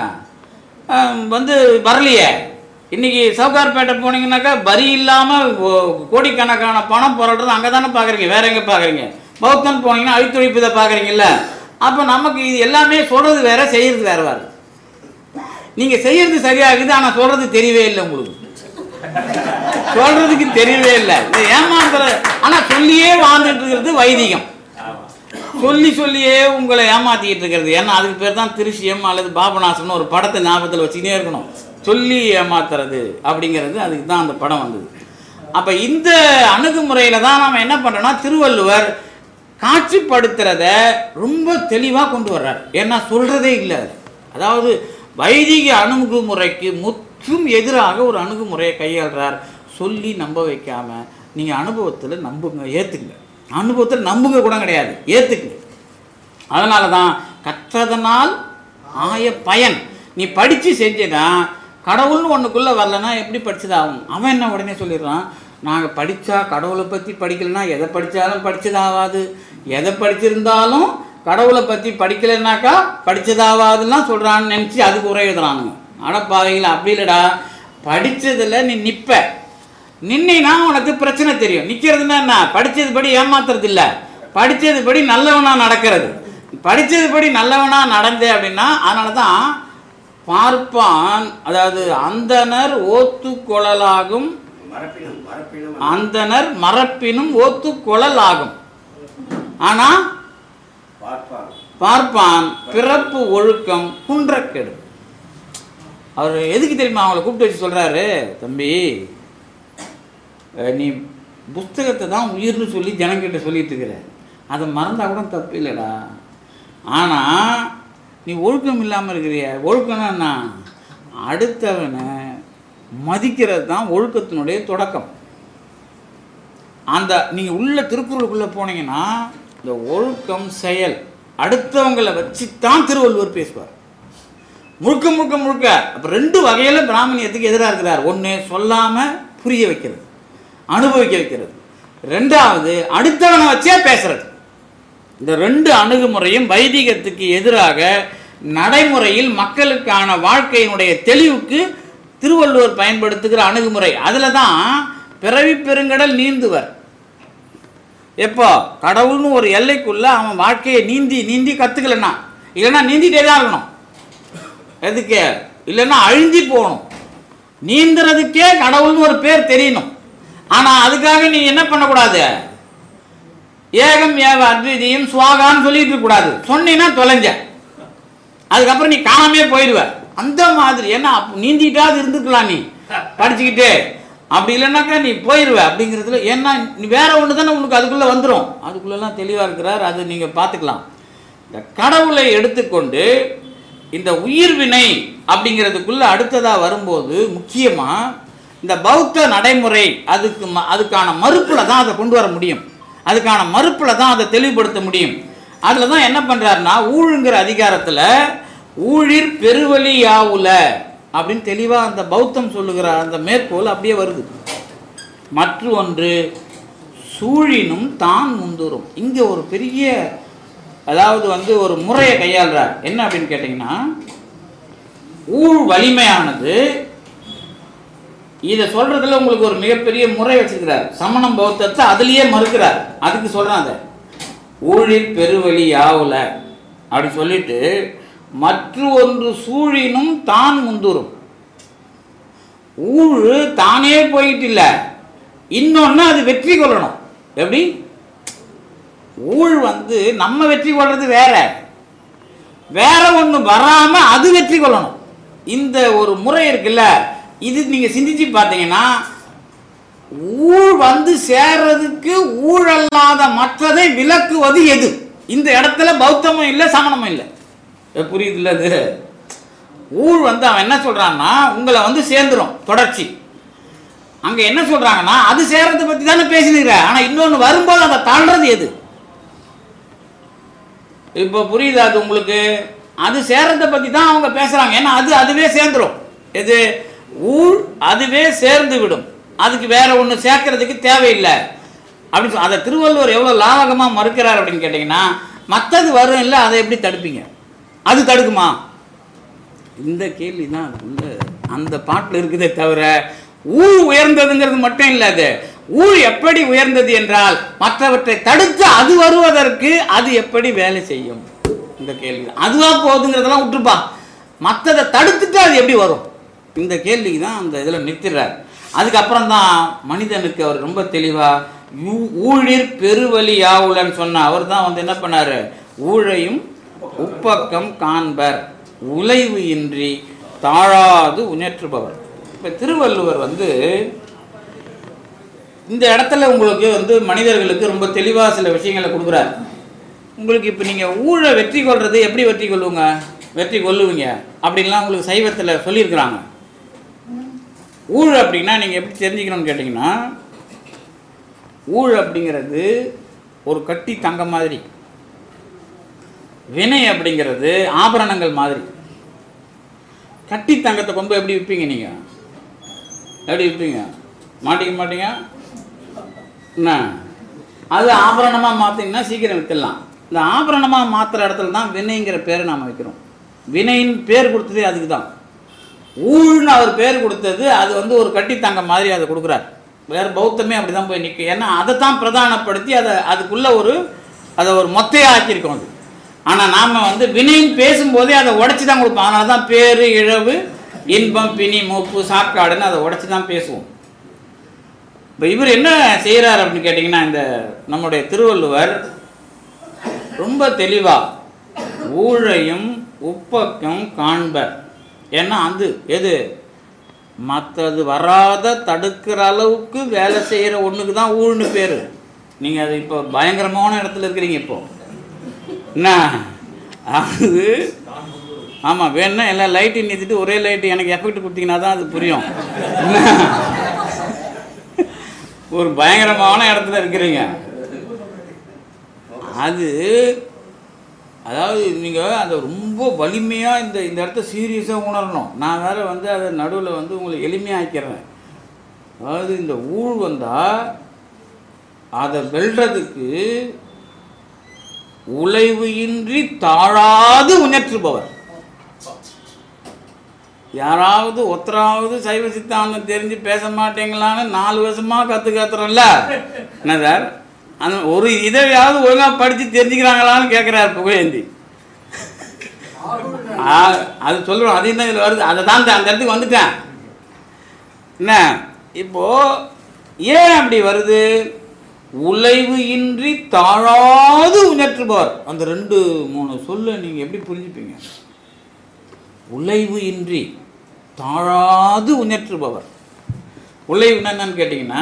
வந்து வரலையே இன்னைக்கு சவுகார்பேட்டை போனீங்கன்னாக்கா வரி இல்லாமல் கோடிக்கணக்கான பணம் புரட்டுறது அங்கே தானே பார்க்குறீங்க வேற எங்கே பார்க்குறீங்க பௌத்தன் போனீங்கன்னா அழித்தொழிப்பதை பார்க்குறீங்கல்ல அப்போ நமக்கு இது எல்லாமே சொல்கிறது வேற செய்கிறது வேற வேறு நீங்கள் செய்யறது சரியாகுது ஆனால் சொல்கிறது தெரியவே இல்லை உங்களுக்கு சொல்றதுக்கு தெரியவே இல்லை இந்த ஏமாத்துற ஆனா சொல்லியே வாழ்ந்துட்டு இருக்கிறது வைதிகம் சொல்லி சொல்லியே உங்களை ஏமாத்திக்கிட்டு இருக்கிறது ஏன்னா அதுக்கு பேர் தான் திருஷ்யம் அல்லது பாபநாசம்னு ஒரு படத்தை ஞாபகத்தில் வச்சுக்கிட்டே இருக்கணும் சொல்லி ஏமாத்துறது அப்படிங்கிறது அதுக்கு தான் அந்த படம் வந்தது அப்போ இந்த அணுகுமுறையில் தான் நம்ம என்ன பண்ணுறோம்னா திருவள்ளுவர் காட்சிப்படுத்துறத ரொம்ப தெளிவாக கொண்டு வர்றார் ஏன்னா சொல்கிறதே இல்லை அது. அதாவது வைதிக அணுகுமுறைக்கு முற்றும் எதிராக ஒரு அணுகுமுறையை கையாளுறார் சொல்லி நம்ப வைக்காம நீங்கள் அனுபவத்தில் நம்புங்க ஏற்றுக்குங்க அனுபவத்தில் நம்புங்க கூட கிடையாது ஏற்றுக்குங்க அதனால தான் கற்றதனால் ஆய பயன் நீ படித்து செஞ்சேன்னா கடவுள்னு ஒன்றுக்குள்ளே வரலன்னா எப்படி படிச்சதாகும் அவன் என்ன உடனே சொல்லிடுறான் நாங்கள் படித்தா கடவுளை பற்றி படிக்கலைன்னா எதை படித்தாலும் படிச்சதாகாது எதை படிச்சிருந்தாலும் கடவுளை பற்றி படிக்கலைன்னாக்கா படிச்சதாகாதுன்னா சொல்கிறான்னு நினச்சி அதுக்கு உரை எழுதுறானுங்க அடப்பாவைகள் அப்படி இல்லைடா படித்ததில் நீ நிற்ப நின்னா உனக்கு பிரச்சனை தெரியும் நிற்கிறதுனா என்ன படித்தது படி ஏமாத்துறது இல்லை படித்தது படி நல்லவனா நடக்கிறது படித்தது படி நல்லவனா நடந்தே அப்படின்னா அதனால தான் பார்ப்பான் அதாவது அந்தனர் ஓத்து கொழலாகும்
மரப்பினம் மரப்பினம்
அந்தனர் மரப்பினும் ஓத்து கொழலாகும் ஆனால்
பார்ப்பார்
பார்ப்பான் பிறப்பு ஒழுக்கம் குன்றக்கெடு அவர் எதுக்கு தெரியுமா அவங்கள கூப்பிட்டு வச்சு சொல்கிறாரு தம்பி அஹ் நீ புஸ்தகத்தை தான் உயிர்னு சொல்லி ஜனங்கிட்ட சொல்லிட்டு இருக்கிற அதை மறந்தா கூட தப்பு இல்லைடா ஆனால் நீ ஒழுக்கம் இல்லாமல் இருக்கிறிய ஒழுக்கம்னா என்ன அடுத்தவனை மதிக்கிறது தான் ஒழுக்கத்தினுடைய தொடக்கம் அந்த நீங்கள் உள்ள திருக்குறளுக்குள்ளே போனீங்கன்னா இந்த ஒழுக்கம் செயல் அடுத்தவங்களை வச்சு தான் திருவள்ளுவர் பேசுவார் முழுக்க முழுக்க முழுக்க அப்போ ரெண்டு வகையில் பிராமணியத்துக்கு எதிராக இருக்கிறார் ஒன்று சொல்லாமல் புரிய வைக்கிறது அனுபவிக்க வைக்கிறது ரெண்டாவது அடுத்தவனை வச்சே பேசுறது இந்த ரெண்டு அணுகுமுறையும் வைதிகத்துக்கு எதிராக நடைமுறையில் மக்களுக்கான வாழ்க்கையினுடைய தெளிவுக்கு திருவள்ளுவர் பயன்படுத்துகிற அணுகுமுறை அதில் தான் பிறவி பெருங்கடல் நீந்துவர் எப்போ கடவுள்னு ஒரு எல்லைக்குள்ள அவன் வாழ்க்கையை நீந்தி நீந்தி கற்றுக்கலன்னா இல்லைன்னா நீந்திட்டே தான் இருக்கணும் எதுக்கு இல்லைன்னா அழிஞ்சி போகணும் நீந்துறதுக்கே கடவுள்னு ஒரு பேர் தெரியணும் ஆனால் அதுக்காக நீ என்ன பண்ணக்கூடாது ஏகம் ஏவ அத்விதீயம் சுவாகான்னு சொல்லிட்டு இருக்கக்கூடாது சொன்னீங்கன்னா தொலைஞ்ச அதுக்கப்புறம் நீ காணாமே போயிடுவ அந்த மாதிரி ஏன்னா அப்ப நீந்திட்டாவது இருந்துக்கலாம் நீ படிச்சுக்கிட்டே அப்படி இல்லைன்னாக்கா நீ போயிடுவ அப்படிங்கிறதுல ஏன்னா நீ வேற ஒன்று தானே உனக்கு அதுக்குள்ளே வந்துடும் அதுக்குள்ளெல்லாம் தெளிவாக இருக்கிறார் அது நீங்கள் பார்த்துக்கலாம் இந்த கடவுளை எடுத்துக்கொண்டு இந்த உயிர்வினை அப்படிங்கிறதுக்குள்ள அடுத்ததாக வரும்போது முக்கியமாக இந்த பௌத்த நடைமுறை அதுக்கு ம அதுக்கான மறுப்பில் தான் அதை கொண்டு வர முடியும் அதுக்கான மறுப்பில் தான் அதை தெளிவுபடுத்த முடியும் அதில் தான் என்ன பண்ணுறாருன்னா ஊழுங்கிற அதிகாரத்தில் ஊழிர் பெருவழி யாவுல அப்படின்னு தெளிவாக அந்த பௌத்தம் சொல்லுகிற அந்த மேற்கோள் அப்படியே வருது மற்ற ஒன்று சூழினும் தான் முந்துரும் இங்கே ஒரு பெரிய அதாவது வந்து ஒரு முறையை கையாளுறார் என்ன அப்படின்னு கேட்டிங்கன்னா ஊழ் வலிமையானது இதை சொல்றதுல உங்களுக்கு ஒரு மிகப்பெரிய முறை வச்சிருக்கிறார் சமணம் பௌத்தத்தை அதுலயே மறுக்கிறார் அதுக்கு சொல்றேன் அதை ஊழில் பெருவழி யாவுல அப்படி சொல்லிட்டு மற்ற ஒன்று சூழினும் தான் முந்துரும் ஊழு தானே போயிட்டு இல்லை இன்னொன்று அது வெற்றி கொள்ளணும் எப்படி ஊழ் வந்து நம்ம வெற்றி கொள்றது வேற வேற ஒன்று வராம அது வெற்றி கொள்ளணும் இந்த ஒரு முறை இருக்குல்ல இது நீங்க சிந்திச்சு பார்த்தீங்கன்னா ஊழ் வந்து சேர்றதுக்கு ஊழல்லாத மற்றதை விலக்குவது எது இந்த இடத்துல பௌத்தமும் இல்லை சமணமும் இல்லை இது புரியுதுல்ல இது ஊழ் வந்து அவன் என்ன சொல்றான்னா உங்களை வந்து சேர்ந்துரும் தொடர்ச்சி அங்க என்ன சொல்றாங்கன்னா அது சேர்றதை பத்தி தானே பேசினுக்கிற ஆனா இன்னொன்று வரும்போது அதை தள்ளுறது எது இப்போ புரியுது அது உங்களுக்கு அது சேர்றதை பற்றி தான் அவங்க பேசுகிறாங்க ஏன்னா அது அதுவே சேர்ந்துடும் எது ஊழ் அதுவே சேர்ந்து விடும் அதுக்கு வேற ஒன்று சேர்க்கறதுக்கு தேவையில்லை அப்படின்னு சொல் அதை திருவள்ளுவர் எவ்வளோ லாவகமாக மறுக்கிறார் அப்படின்னு கேட்டிங்கன்னா மற்றது வரும் இல்லை அதை எப்படி தடுப்பீங்க அது தடுக்குமா இந்த கேள்வி தான் அதுக்குள்ள அந்த பாட்டில் இருக்குதே தவிர ஊழ் உயர்ந்ததுங்கிறது மட்டும் இல்லை அது ஊழ் எப்படி உயர்ந்தது என்றால் மற்றவற்றை தடுத்து அது வருவதற்கு அது எப்படி வேலை செய்யும் இந்த கேள்வி தான். அதுவா போகுதுங்கிறதெல்லாம் விட்டுருப்பா மற்றதை தடுத்துட்டு அது எப்படி வரும் இந்த கேள்விக்கு தான் அந்த இதில் நிறுத்திடுறார் அதுக்கப்புறம் தான் மனிதனுக்கு அவர் ரொம்ப தெளிவாக ஊழிர் பெருவழி யாவுலன்னு சொன்ன அவர் தான் வந்து என்ன பண்ணாரு ஊழையும் உப்பக்கம் காண்பர் உழைவு இன்றி தாழாது உணற்றுபவர் இப்போ திருவள்ளுவர் வந்து இந்த இடத்துல உங்களுக்கு வந்து மனிதர்களுக்கு ரொம்ப தெளிவாக சில விஷயங்களை கொடுக்குறாரு உங்களுக்கு இப்போ நீங்கள் ஊழ வெற்றி கொள்றது எப்படி வெற்றி கொள்ளுங்க வெற்றி கொள்ளுவீங்க அப்படின்லாம் உங்களுக்கு சைவத்தில் சொல்லியிருக்கிறாங்க ஊழ் அப்படின்னா நீங்கள் எப்படி தெரிஞ்சுக்கணும்னு கேட்டிங்கன்னா ஊழ் அப்படிங்கிறது ஒரு கட்டி தங்க மாதிரி வினை அப்படிங்கிறது ஆபரணங்கள் மாதிரி கட்டி தங்கத்தை கொண்டு போய் எப்படி விற்பீங்க நீங்கள் எப்படி விற்பீங்க மாட்டிக்க மாட்டீங்க என்ன அது ஆபரணமாக மாற்றிங்கன்னா சீக்கிரம் விற்றுடலாம் இந்த ஆபரணமாக மாற்றுற இடத்துல தான் வினைங்கிற பேரை நாம் வைக்கிறோம் வினையின் பேர் கொடுத்ததே அதுக்கு தான் ஊழ்னு அவர் பேர் கொடுத்தது அது வந்து ஒரு கட்டி தங்க மாதிரி அதை கொடுக்குறார் வேறு பௌத்தமே அப்படி தான் போய் நிற்கும் ஏன்னா அதை தான் பிரதானப்படுத்தி அதை அதுக்குள்ளே ஒரு அதை ஒரு மொத்தையாக ஆக்கியிருக்கோம் அது ஆனால் நாம் வந்து வினைன்னு பேசும்போதே அதை உடச்சி தான் கொடுப்போம் அதனால தான் பேரு இழவு இன்பம் பிணி மூப்பு சாக்காடுன்னு அதை உடச்சி தான் பேசுவோம் இப்போ இவர் என்ன செய்கிறார் அப்படின்னு கேட்டிங்கன்னா இந்த நம்முடைய திருவள்ளுவர் ரொம்ப தெளிவாக ஊழையும் உப்பக்கம் காண்பர் ஏன்னா அது எது மற்றது வராத தடுக்கிற அளவுக்கு வேலை செய்கிற ஒன்றுக்கு தான் ஊழ்னு பேர் நீங்கள் அது இப்போ பயங்கரமான இடத்துல இருக்கிறீங்க இப்போ என்ன அது ஆமாம் வேணும்னா எல்லாம் லைட்டையும் நிறுத்திட்டு ஒரே லைட்டு எனக்கு எஃபெக்ட் கொடுத்தீங்கன்னா தான் அது புரியும் என்ன? ஒரு பயங்கரமான இடத்துல இருக்கிறீங்க அது அதாவது நீங்கள் அதை ரொம்ப வலிமையாக இந்த இந்த இடத்த சீரியஸாக உணரணும் நான் வேற வந்து அதை நடுவில் வந்து உங்களை எளிமையாக்கிறேன் அதாவது இந்த ஊழ் வந்தால் அதை வெல்றதுக்கு உழைவு இன்றி தாழாது உணர்த்துபவர் யாராவது ஒருத்தராவது சைவ சித்தாந்தம் தெரிஞ்சு பேச மாட்டீங்களான்னு நாலு வருஷமாக கற்று கத்துறோம்ல என்ன சார் அந்த ஒரு இதையாவது ஒழுங்காக படித்து தெரிஞ்சுக்கிறாங்களான்னு கேட்குறாரு புகழேந்தி ஆ, அது சொல்லுவோம் அதையும் தான் இதில் வருது அதை தான் அந்த இடத்துக்கு வந்துட்டேன் என்ன இப்போ ஏன் அப்படி வருது உழைவு இன்றி தாழாது உணர்த்துபவர் அந்த ரெண்டு மூணு சொல்ல நீங்கள் எப்படி புரிஞ்சுப்பீங்க உழைவு இன்றி தாழாது உணர்த்துபவர் உழைவுன்னா என்னன்னு கேட்டிங்கன்னா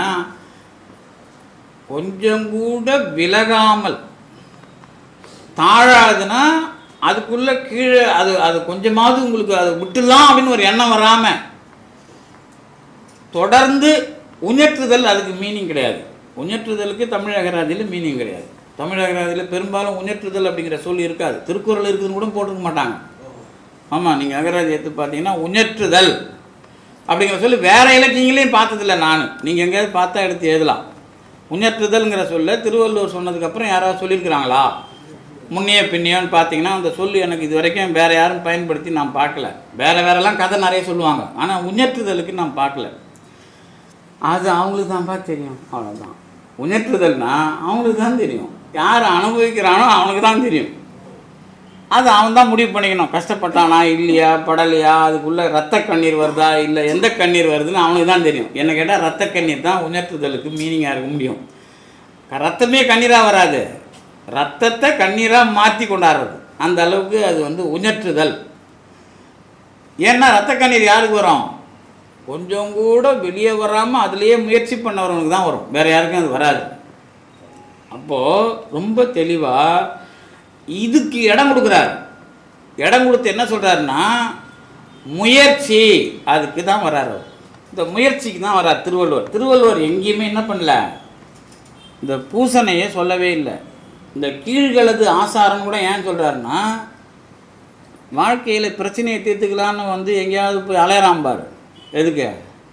கொஞ்சம் கூட விலகாமல் தாழாதுன்னா அதுக்குள்ள கீழே அது அது கொஞ்சமாவது உங்களுக்கு அதை விட்டுலாம் அப்படின்னு ஒரு எண்ணம் வராமல் தொடர்ந்து உணர்த்துதல் அதுக்கு மீனிங் கிடையாது உணர்த்துதலுக்கு தமிழ் அகராதியில் மீனிங் கிடையாது தமிழ் அகராதியில் பெரும்பாலும் உணர்த்துதல் அப்படிங்கிற சொல் இருக்காது திருக்குறள் இருக்குதுன்னு கூட போட்டிருக்க மாட்டாங்க ஆமாம் நீங்கள் அகராதி எடுத்து பார்த்தீங்கன்னா உணர்த்துதல் அப்படிங்கிற சொல்லி வேற இலக்கியங்களையும் பார்த்ததில்ல நான் நீங்கள் எங்கேயாவது பார்த்தா எடுத்து எழுதலாம் உணர்த்துதல்ங்கிற சொல்ல திருவள்ளுவர் சொன்னதுக்கப்புறம் யாராவது சொல்லியிருக்கிறாங்களா முன்னைய பின்னையோன்னு பார்த்தீங்கன்னா அந்த சொல்லு எனக்கு இது வரைக்கும் வேறு யாரும் பயன்படுத்தி நான் பார்க்கல வேறு வேறெல்லாம் கதை நிறைய சொல்லுவாங்க ஆனால் உணர்த்துதலுக்கு நான் பார்க்கல அது அவங்களுக்கு தான்ப்பா தெரியும் அவ்வளோதான் உணர்த்துதல்னா அவங்களுக்கு தான் தெரியும் யார் அனுபவிக்கிறானோ அவனுக்கு தான் தெரியும் அது அவன் தான் முடிவு பண்ணிக்கணும் கஷ்டப்பட்டானா இல்லையா படலையா அதுக்குள்ளே ரத்த கண்ணீர் வருதா இல்லை எந்த கண்ணீர் வருதுன்னு அவனுக்கு தான் தெரியும் என்ன கேட்டால் ரத்த கண்ணீர் தான் உணர்த்துதலுக்கு மீனிங்காக இருக்க முடியும் க- ரத்தமே கண்ணீராக வராது ரத்தத்தை கண்ணீராக மாற்றி கொண்டாடுறது அந்த அளவுக்கு அது வந்து உணர்த்துதல் ஏன்னா ரத்த கண்ணீர் யாருக்கு வரும் கொஞ்சம் கூட வெளியே வராமல் அதுலேயே முயற்சி பண்ணவரவனுக்கு தான் வரும் வேறு யாருக்கும் அது வராது அப்போது ரொம்ப தெளிவாக இதுக்கு இடம் கொடுக்குறாரு இடம் கொடுத்து என்ன சொல்கிறாருன்னா முயற்சி அதுக்கு தான் வராரு அவர். இந்த முயற்சிக்கு தான் வரார் திருவள்ளுவர் திருவள்ளுவர் எங்கேயுமே என்ன பண்ணல இந்த பூசணையை சொல்லவே இல்லை இந்த கீழ்களது ஆசாரம் கூட ஏன் சொல்கிறாருன்னா வாழ்க்கையில் பிரச்சனையை தீர்த்துக்கலான்னு வந்து எங்கேயாவது போய் அலையறான் பாரு எதுக்கு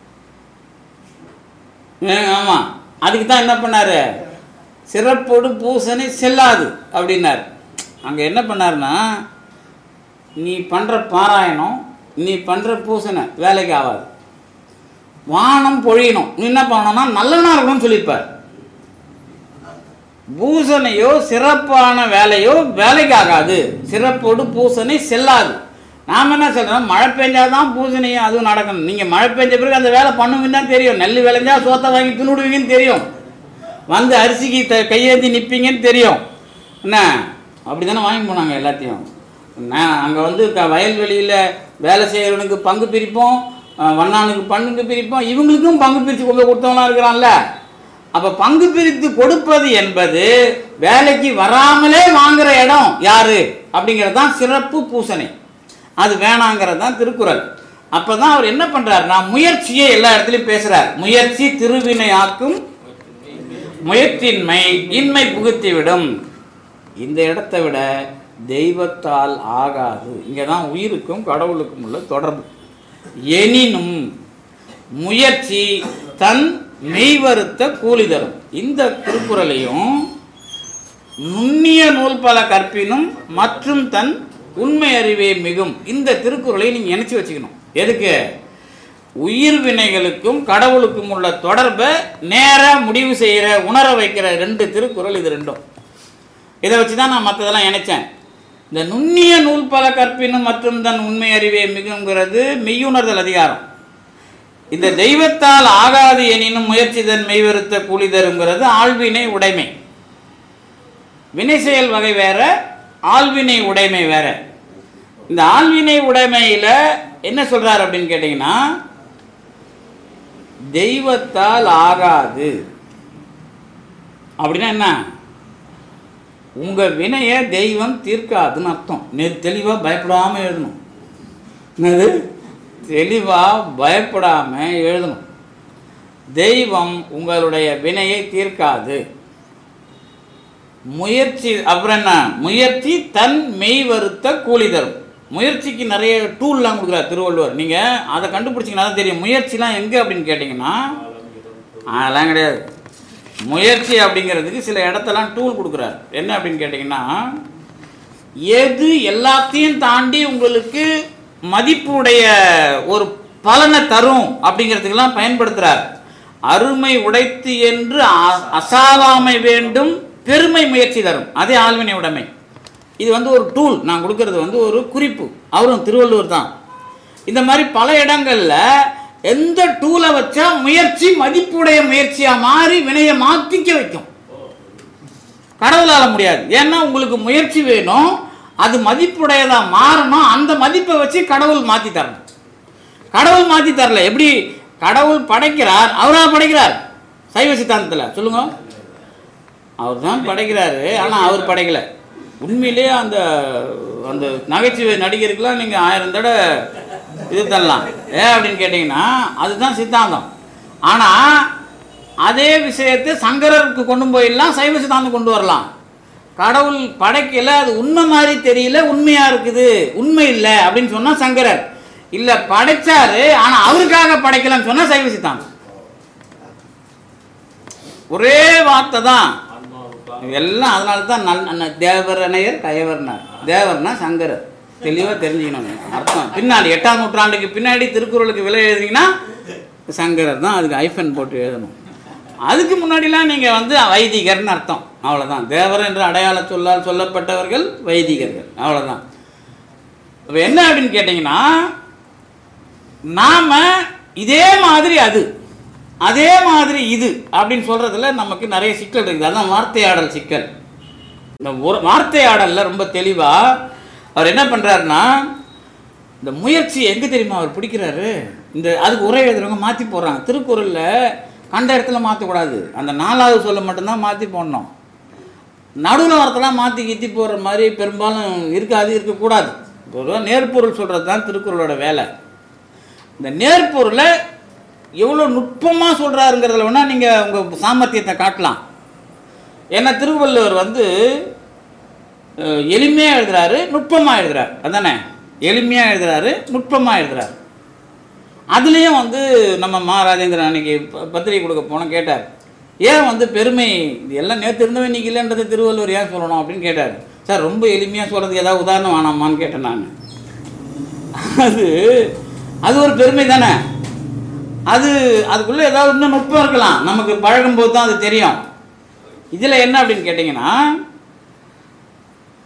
ஆமாம் அதுக்கு தான் என்ன பண்ணாரு சிறப்போடு பூசணை செல்லாது அப்படின்னார் அங்கே என்ன பண்ணாருன்னா நீ பண்ணுற பாராயணம் நீ பண்ணுற பூசணை வேலைக்கு ஆகாது வானம் பொழியணும் நீ என்ன பண்ணணும்னா நல்லவனா இருக்கணும்னு சொல்லியிருப்பார் பூசணையோ சிறப்பான வேலையோ வேலைக்கு ஆகாது சிறப்போடு பூசணை செல்லாது நாம் என்ன சொல்கிறோம் மழை பெஞ்சாதான் பூசணியும் அதுவும் நடக்கணும் நீங்கள் மழை பெஞ்ச பிறகு அந்த வேலை பண்ணுவீங்கன்னு தான் தெரியும் நெல் விளைஞ்சா சோத்தை வாங்கி தின்னுடுவீங்கன்னு தெரியும் வந்து அரிசிக்கு த கையேந்தி நிற்பீங்கன்னு தெரியும் என்ன அப்படி தானே வாங்கி போனாங்க எல்லாத்தையும் நான் அங்கே வந்து க வயல்வெளியில் வேலை செய்கிறவனுக்கு பங்கு பிரிப்போம் அஹ் வண்ணானுக்கு பங்குக்கு பிரிப்போம் இவங்களுக்கும் பங்கு பிரித்து கொண்டு கொடுத்தவங்களாம் இருக்கிறான்ல அப்போ பங்கு பிரித்து கொடுப்பது என்பது வேலைக்கு வராமலே வாங்குற இடம் யாரு அப்படிங்கிறது தான் சிறப்பு பூசணை அது வேணாங்கிறது தான் திருக்குறள் அப்போ தான் அவர் என்ன பண்ணுறாருன்னா முயற்சியை எல்லா இடத்துலையும் பேசுகிறார் முயற்சி திருவினை ஆக்கும் முயற்சியின்மை இன்மை புகுத்திவிடும் இந்த இடத்தை விட தெய்வத்தால் ஆகாது இங்கே தான் உயிருக்கும் கடவுளுக்கும் உள்ள தொடர்பு எனினும் முயற்சி தன் மெய்வருத்த கூலி தரும் இந்த திருக்குறளையும் நுண்ணிய நூல் பல கற்பினும் மற்றும் தன் உண்மை அறிவே மிகும் இந்த திருக்குறளை நீங்கள் நினச்சி வச்சுக்கணும் எதுக்கு உயிர் வினைகளுக்கும் கடவுளுக்கும் உள்ள தொடர்பை நேராக முடிவு செய்கிற உணர வைக்கிற ரெண்டு திருக்குறள் இது ரெண்டும் இதை வச்சு தான் நான் மற்றதெல்லாம் நினைச்சேன் இந்த நுண்ணிய நூல் பல கற்பினும் மற்றும் தன் உண்மை அறிவே மிகுங்கிறது மெய்யுணர்தல் அதிகாரம் இந்த தெய்வத்தால் ஆகாது எனினும் முயற்சி தன் மெய்வருத்த கூலி தருங்கிறது ஆழ்வினை உடைமை வினை செயல் வகை வேற ஆழ்வினை உடைமை வேற இந்த ஆழ்வினை உடைமையில் என்ன சொல்றார் அப்படின்னு கேட்டிங்கன்னா தெய்வத்தால் ஆகாது அப்படின்னா என்ன உங்கள் வினையை தெய்வம் தீர்க்காதுன்னு அர்த்தம் நெ தெளிவாக பயப்படாமல் எழுதணும் என்னது தெளிவாக பயப்படாமல் எழுதணும் தெய்வம் உங்களுடைய வினையை தீர்க்காது முயற்சி அப்புறம் என்ன முயற்சி தன் மெய் வருத்த கூலி தரும் முயற்சிக்கு நிறைய டூல்லாம் கொடுக்குறார் திருவள்ளுவர் நீங்கள் அதை கண்டுபிடிச்சிங்கன்னா தான் தெரியும் முயற்சிலாம் எங்கே அப்படின்னு கேட்டிங்கன்னா அதெல்லாம் கிடையாது முயற்சி அப்படிங்கிறதுக்கு சில இடத்தெல்லாம் டூல் கொடுக்குறாரு என்ன அப்படின்னு கேட்டிங்கன்னா எது எல்லாத்தையும் தாண்டி உங்களுக்கு மதிப்புடைய ஒரு பலனை தரும் அப்படிங்கிறதுக்கெல்லாம் பயன்படுத்துகிறார் அருமை உடைத்து என்று அ- அசாவாமை வேண்டும் பெருமை முயற்சி தரும் அதே ஆழ்வினை உடைமை இது வந்து ஒரு டூல் நான் கொடுக்கறது வந்து ஒரு குறிப்பு அவரும் திருவள்ளுவர் தான் இந்த மாதிரி பல இடங்கள்ல எந்த டூலை வச்சா முயற்சி மதிப்புடைய முயற்சியா மாறி வினையை மாத்திக்க வைக்கும் கடவுளால முடியாது ஏன்னா உங்களுக்கு முயற்சி வேணும் அது மதிப்புடையதா மாறணும் அந்த மதிப்பை வச்சு கடவுள் மாத்தி தரணும் கடவுள் மாத்தி தரல எப்படி கடவுள் படைக்கிறார் அவரா படைக்கிறார் சைவ சித்தாந்தத்துல சொல்லுங்க அவர் தான் படைக்கிறாரு ஆனால் அவர் படைக்கல உண்மையிலேயே அந்த அந்த நகைச்சுவை நடிகருக்கெல்லாம் நீங்கள் ஆயிரம் தடவை இது தரலாம் ஏன் அப்படின்னு கேட்டிங்கன்னா அதுதான் சித்தாந்தம் ஆனால் அதே விஷயத்தை சங்கரருக்கு கொண்டு போயிடலாம் சைவ சித்தாந்தம் கொண்டு வரலாம் கடவுள் படைக்கல அது உண்மை மாதிரி தெரியல உண்மையாக இருக்குது உண்மை இல்லை அப்படின்னு சொன்னால் சங்கரர் இல்லை படைச்சாரு ஆனால் அவருக்காக படைக்கலன்னு சொன்னால் சைவ சித்தாந்தம் ஒரே வார்த்தை தான் எல்லாம் அதனால தான் நல் ந- தேவரணையர் கயவர்னார் தேவர்னா சங்கரர் தெளிவாக தெரிஞ்சுக்கணும் அர்த்தம் பின்னாடி எட்டாம் நூற்றாண்டுக்கு பின்னாடி திருக்குறளுக்கு விலை எழுதிங்கன்னா சங்கரர் தான் அதுக்கு ஐஃபன் போட்டு எழுதணும் அதுக்கு முன்னாடிலாம் நீங்கள் வந்து வைதிகர்னு அர்த்தம் அவ்வளோதான் தேவர் என்ற அடையாள சொல்லால் சொல்லப்பட்டவர்கள் வைதிகர்கள் அவ்வளோதான் இப்போ என்ன அப்படின்னு கேட்டிங்கன்னா நாம இதே மாதிரி அது அதே மாதிரி இது அப்படின்னு சொல்றதுல நமக்கு நிறைய சிக்கல் இருக்குது அதான் வார்த்தையாடல் சிக்கல் இந்த ஒரு வார்த்தையாடல்ல ரொம்ப தெளிவா அவர் என்ன பண்றாருன்னா இந்த முயற்சி எங்க தெரியுமா அவர் பிடிக்கிறாரு இந்த அதுக்கு உரை எழுதுறவங்க மாற்றி போடுறாங்க திருக்குறளில் கண்ட இடத்துல மாற்றக்கூடாது அந்த நாலாவது சொல்ல மட்டும்தான் மாற்றி போடணும் நடுவில் வரத்தெல்லாம் மாற்றி கித்தி போடுற மாதிரி பெரும்பாலும் இருக்காது இருக்கக்கூடாது பொதுவாக நேர்பொருள் சொல்கிறது தான் திருக்குறளோட வேலை இந்த நேர்பொருளை எவ்வளோ நுட்பமாக சொல்கிறாருங்கிறதுல வேணால் நீங்கள் உங்கள் சாமர்த்தியத்தை காட்டலாம் ஏன்னா திருவள்ளுவர் வந்து எளிமையாக எழுதுறாரு நுட்பமாக எழுதுறாரு அதானே எளிமையாக எழுதுறாரு நுட்பமாக எழுதுறாரு அதுலேயும் வந்து நம்ம மா ராஜேந்திரன் அன்னைக்கு ப- பத்திரிகை கொடுக்க போனோம் கேட்டார் ஏன் வந்து பெருமை இது எல்லாம் நேற்று இருந்தவன் இன்னைக்கு இல்லைன்றது திருவள்ளுவர் ஏன் சொல்லணும் அப்படின்னு கேட்டார் சார் ரொம்ப எளிமையாக சொல்கிறதுக்கு ஏதாவது உதாரணம் வேணாமான்னு கேட்டேன் நான் அது அது ஒரு பெருமை தானே அது அதுக்குள்ளே ஏதாவது இன்னும் நுட்பம் இருக்கலாம் நமக்கு பழகும்போது தான் அது தெரியும் இதில் என்ன அப்படின்னு கேட்டிங்கன்னா